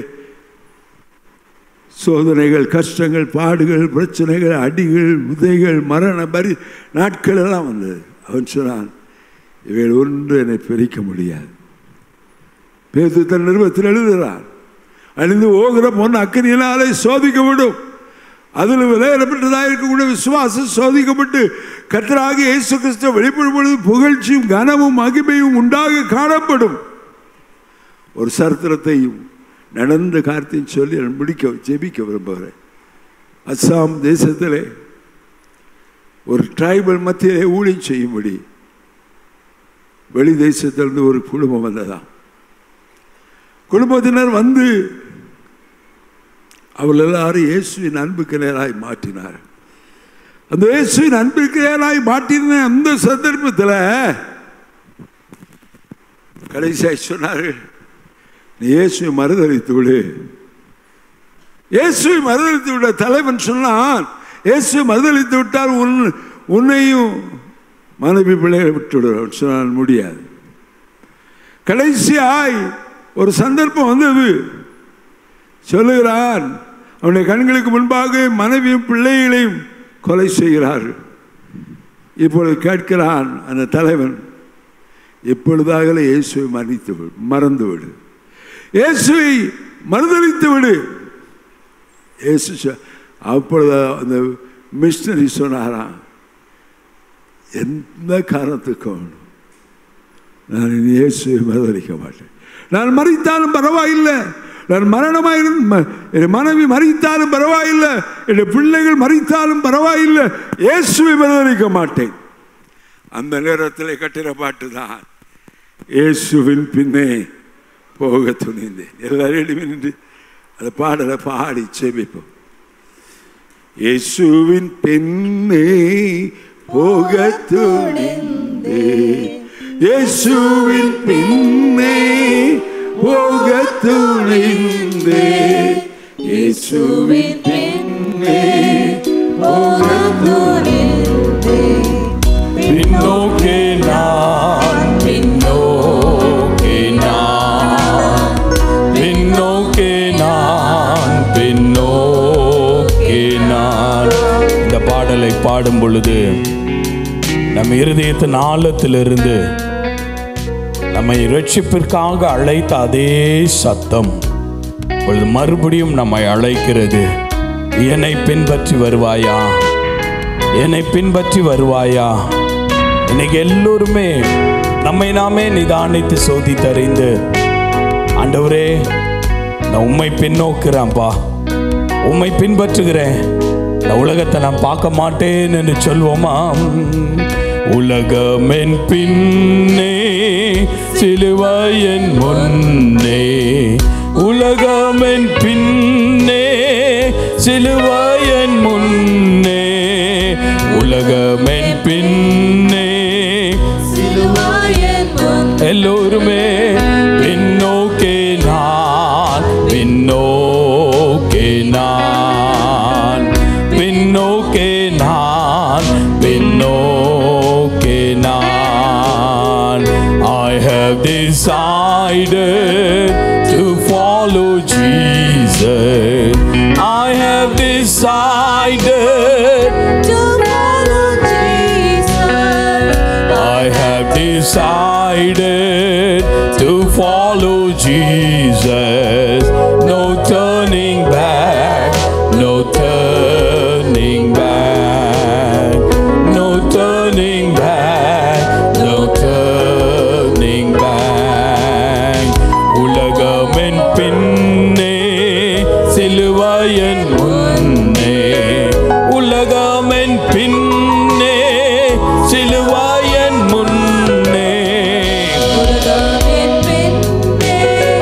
சோதனைகள் கஷ்டங்கள் பாடுகள் பிரச்சனைகள் அடிகள் உதைகள் மரண பரி நாட்கள் எல்லாம் வந்தது அவன் சொன்னான் இவைகள் ஒன்று என்னை பிரிக்க முடியாது பேது தன் நிறுவத்தில் எழுதுகிறான் அழிந்து ஓகிற பொண்ணு அக்கனியினாலே சோதிக்கப்படும் அதில் விலையிடப்பட்டதாக இருக்கக்கூடிய விசுவாசம் சோதிக்கப்பட்டு கத்தராக இயேசு கிறிஸ்து வெளிப்படும் பொழுது புகழ்ச்சியும் கனமும் மகிமையும் உண்டாக காணப்படும் ஒரு சரித்திரத்தையும் நடந்த காரியத்தையும் சொல்லி நான் முடிக்க ஜெபிக்க விரும்புகிறேன் அஸ்ஸாம் தேசத்திலே ஒரு டிரைபல் மத்தியிலே ஊழியம் செய்யும்படி வெளி தேசத்திலிருந்து ஒரு குடும்பம் வந்ததாம் குடும்பத்தினர் வந்து அவர்கள் எல்லாரும் இயேசுவின் அன்புக்கு நேராய் மாற்றினார் அந்த இயேசுவின் அன்புக்கு நேராய் மாற்றின அந்த சந்தர்ப்பத்தில் கடைசியாய் சொன்னார்கள் நீ இயேசுவை மறுதளித்து விடு இயேசுவை மறுதளித்து விட தலைவன் சொன்னான் இயேசுவை மறுதளித்து விட்டால் உன் உன்னையும் மனைவி பிள்ளைகளை விட்டு விடுவான் சொன்னால் முடியாது கடைசியாய் ஒரு சந்தர்ப்பம் வந்தது சொல்லுகிறான் அவனுடைய கண்களுக்கு முன்பாக மனைவியும் பிள்ளைகளையும் கொலை செய்கிறார்கள் இப்பொழுது கேட்கிறான் அந்த தலைவன் இப்பொழுதாக இயேசுவை மன்னித்து விடு மறந்து விடு இயேசுவை மறுதளித்து விடு இயேசு சொ- அப்பொழுது அந்த மிஷினரி சொன்னாராம் எந்த காரணத்துக்கும் நான் இனி இயேசுவை மறுதளிக்க மாட்டேன் நான் மறித்தாலும் பரவாயில்லை நான் மரணமாக என் மனைவி மறித்தாலும் பரவாயில்லை என் பிள்ளைகள் மறித்தாலும் பரவாயில்லை இயேசுவை மறுதளிக்க மாட்டேன் அந்த நேரத்தில் கட்டிட பாட்டு தான் இயேசுவின் பின்னே போக துணிந்தேன் எல்லாரும் நின்று அந்த பாடலை பாடி செபிப்போம் இயேசுவின் பின்னே போக துணிந்தேன் இயேசுவின் பின்னே போக துணிந்தேன் இயேசுவின் பின்னே போக பின்னோக்கே நான் பின்னோக்கே நான் பின்னோக்கே நான் பின்னோக்கே நான் இந்த பாடலை பாடும் பொழுது நம் இருதயத்தின் ஆழத்திலிருந்து நம்மை இரட்சிப்பிற்காக அழைத்த அதே சத்தம் இப்பொழுது மறுபடியும் நம்மை அழைக்கிறது என்னை பின்பற்றி வருவாயா என்னை பின்பற்றி வருவாயா இன்னைக்கு எல்லோருமே நம்மை நாமே நிதானித்து சோதித்தறிந்து ஆண்டவரே நான் உம்மை பின்னோக்குறேன்ப்பா உம்மை பின்பற்றுகிறேன் இந்த உலகத்தை நான் பார்க்க மாட்டேன் என்று சொல்வோமா உலகமென் பின்னே சிலுவையன் முன்னே உலகமென் பின்னே சிலுவையன் முன்னே உலக உலகமென் பின்னே சிலுவாயின் முன் எல்லோருமே பின்னோக்கே நான் பின்னோக்கே நான் பின்னோக்கே நான் பின்னோக்கே நான் I have decided to follow Jesus I have decided to follow Jesus. I have decided to follow Jesus. No turning back, no turning back, no turning back, no turning back. உலகமென் பின்னே சிலுவையன் முன்னே உலகமென் பின்னே சிலுவாயன் முன்னே உலகமென் பின்னே,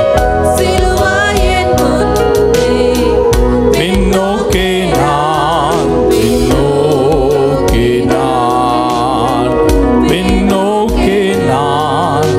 சிலுவாயின் முன்னே. பின்னோக்கே நான் பின்னோக்கே நான் பின்னோக்கே நான்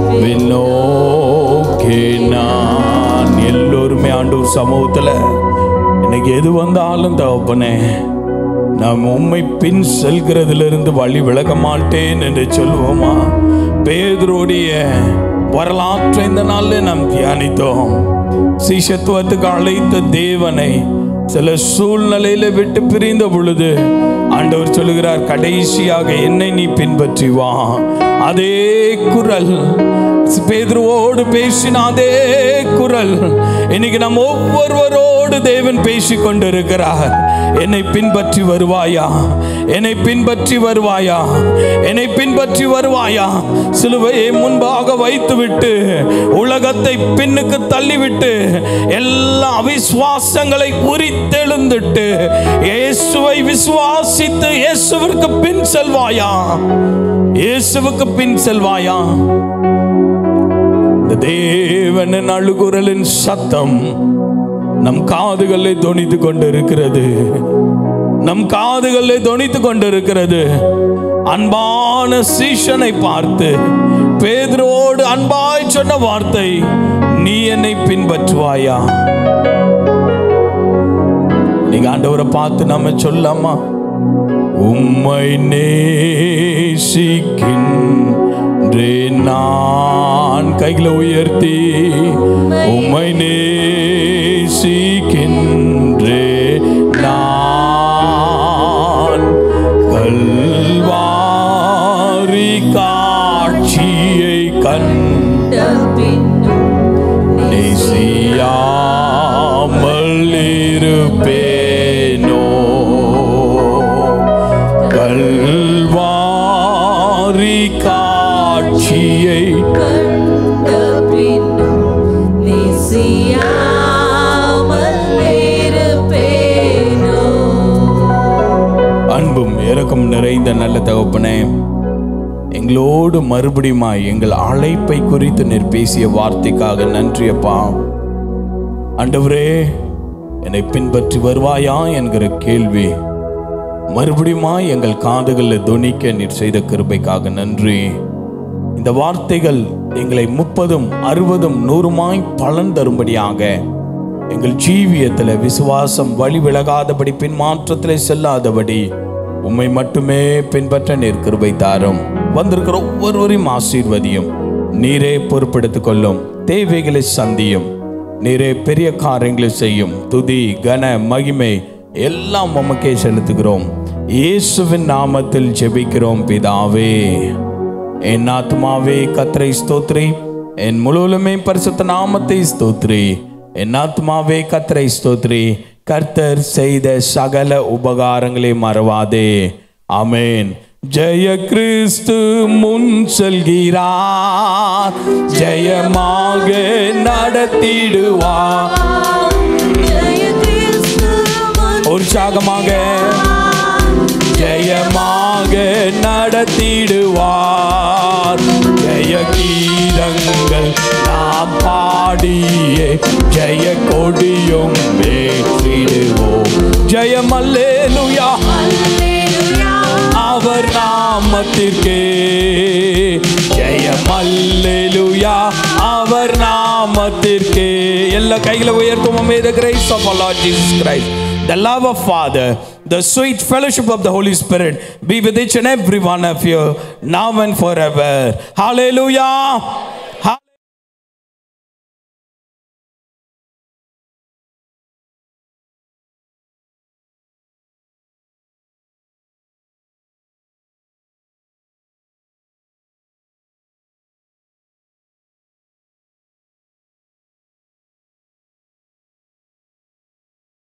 பின்னோக்கே நான் எல்லோருமே ஆண்டவர் சமூகத்துல இன்னைக்கு எது வந்தாலும் தகப்பனே நாம் உம்மை பின் செல்கிறதிலிருந்து வழி விலக மாட்டேன் என்று சொல்லுவோமா பேதருடைய வரலாற்றை இந்த நாளில் நாம் தியானித்தோம் சீஷத்துவத்துக்கு அழைத்த தேவனை சில சூழ்நிலையில விட்டு பிரிந்த பொழுது ஆண்டவர் சொல்லுகிறார் கடைசியாக என்னை நீ பின்பற்றி வா அதே குரல் பேதுருவோடு பேசின அதே குரல் இன்னைக்கு நம்ம ஒவ்வொருவரோடு தேவன் பேசி கொண்டிருக்கிறார் என்னை பின்பற்றி வருவாயா என்னை பின்பற்றி வருவாயா என்னை பின்பற்றி வருவாயா சிலுவையை முன்பாக வைத்துவிட்டு உலகத்தை பின்னுக்கு தள்ளிவிட்டு எல்லா அவிசுவாசங்களை உரித்தெழுந்துட்டு இயேசுவை விசுவாசித்து இயேசுவிற்கு பின் செல்வாயா இயேசுவுக்கு பின் செல்வாயா இந்த தேவனின் அழுகுரலின் சத்தம் நம் காதுகளை தொனித்து கொண்டிருக்கிறது நம் காதுகளை தொனித்து கொண்டிருக்கிறது அன்பான சீஷனை பார்த்து பேதுருவோடு அன்பாய் சொன்ன வார்த்தை நீ என்னை பின்பற்றுவாயா நீங்க ஆண்டவரை பார்த்து நம்ம சொல்லாமா உம்மை நேசிக்கின்றேன் நான் கைகளை உயர்த்தி உம்மை நேசிக்கின்றே நான் கல்வாரி காட்சியை கண் நேசியாமல் இருப்பேனோ கல்வாரி காட்சியை அன்பும் இரக்கம் நிறைந்த நல்ல தகப்பனே எங்களோடு மறுபடியுமாய் எங்கள் அழைப்பை குறித்து நீர் பேசிய வார்த்தைக்காக நன்றி அப்பா ஆண்டவரே என்னை பின்பற்றி வருவாயா என்கிற கேள்வி மறுபடியுமாய் எங்கள் காதுகளில் துணிக்க நீர் செய்த கிருபைக்காக நன்றி இந்த வார்த்தைகள் எங்களை முப்பதும் அறுபதும் நூறுமாய் பலன் தரும்படியாக எங்கள் ஜீவியத்தில் விசுவாசம் வழி விலகாதபடி பின்மாற்றத்தில் செல்லாதபடி உம்மை மட்டுமே பின்பற்ற நீர் கிருபை தாரும் வந்திருக்கிற ஒவ்வொருவரையும் ஆசீர்வதியும் நீரே பொறுப்பெடுத்துக் கொள்ளும் தேவைகளை சந்தியும் நீரே பெரிய காரியங்களை செய்யும் துதி கன மகிமை எல்லாம் உமக்கே செலுத்துகிறோம் இயேசுவின் நாமத்தில் ஜெபிக்கிறோம் பிதாவே என் ஆத்மாவே கத்தரை ஸ்தோத்ரி என் முழுவலுமே பரிசுத்த நாமத்தை ஸ்தோத்ரி என் ஆத்மாவே கத்தரை ஸ்தோத்ரி கர்த்தர் செய்த சகல உபகாரங்களை மறவாதே ஆமென் ஜெய கிறிஸ்து முன் செல்கிறார் ஜெயமாக நடத்திடுவார் உற்சாகமாக ஜெயமாக நடத்திடுவார் ஜெய கீதங்கள் நாம் பாடியே ஜெய கொடியும் வேற்றிடுவோம் ஜெயம் அல்லேலுயா நாமத்திற்கே ஜெயம் அல்லேலூயா அவர் நாமத்திற்கே எல்லா கைகளை உயர்த்துவோம் May the grace of our Lord Jesus Christ the love of Father the sweet fellowship of the Holy Spirit be with each and every one of you now and forever hallelujah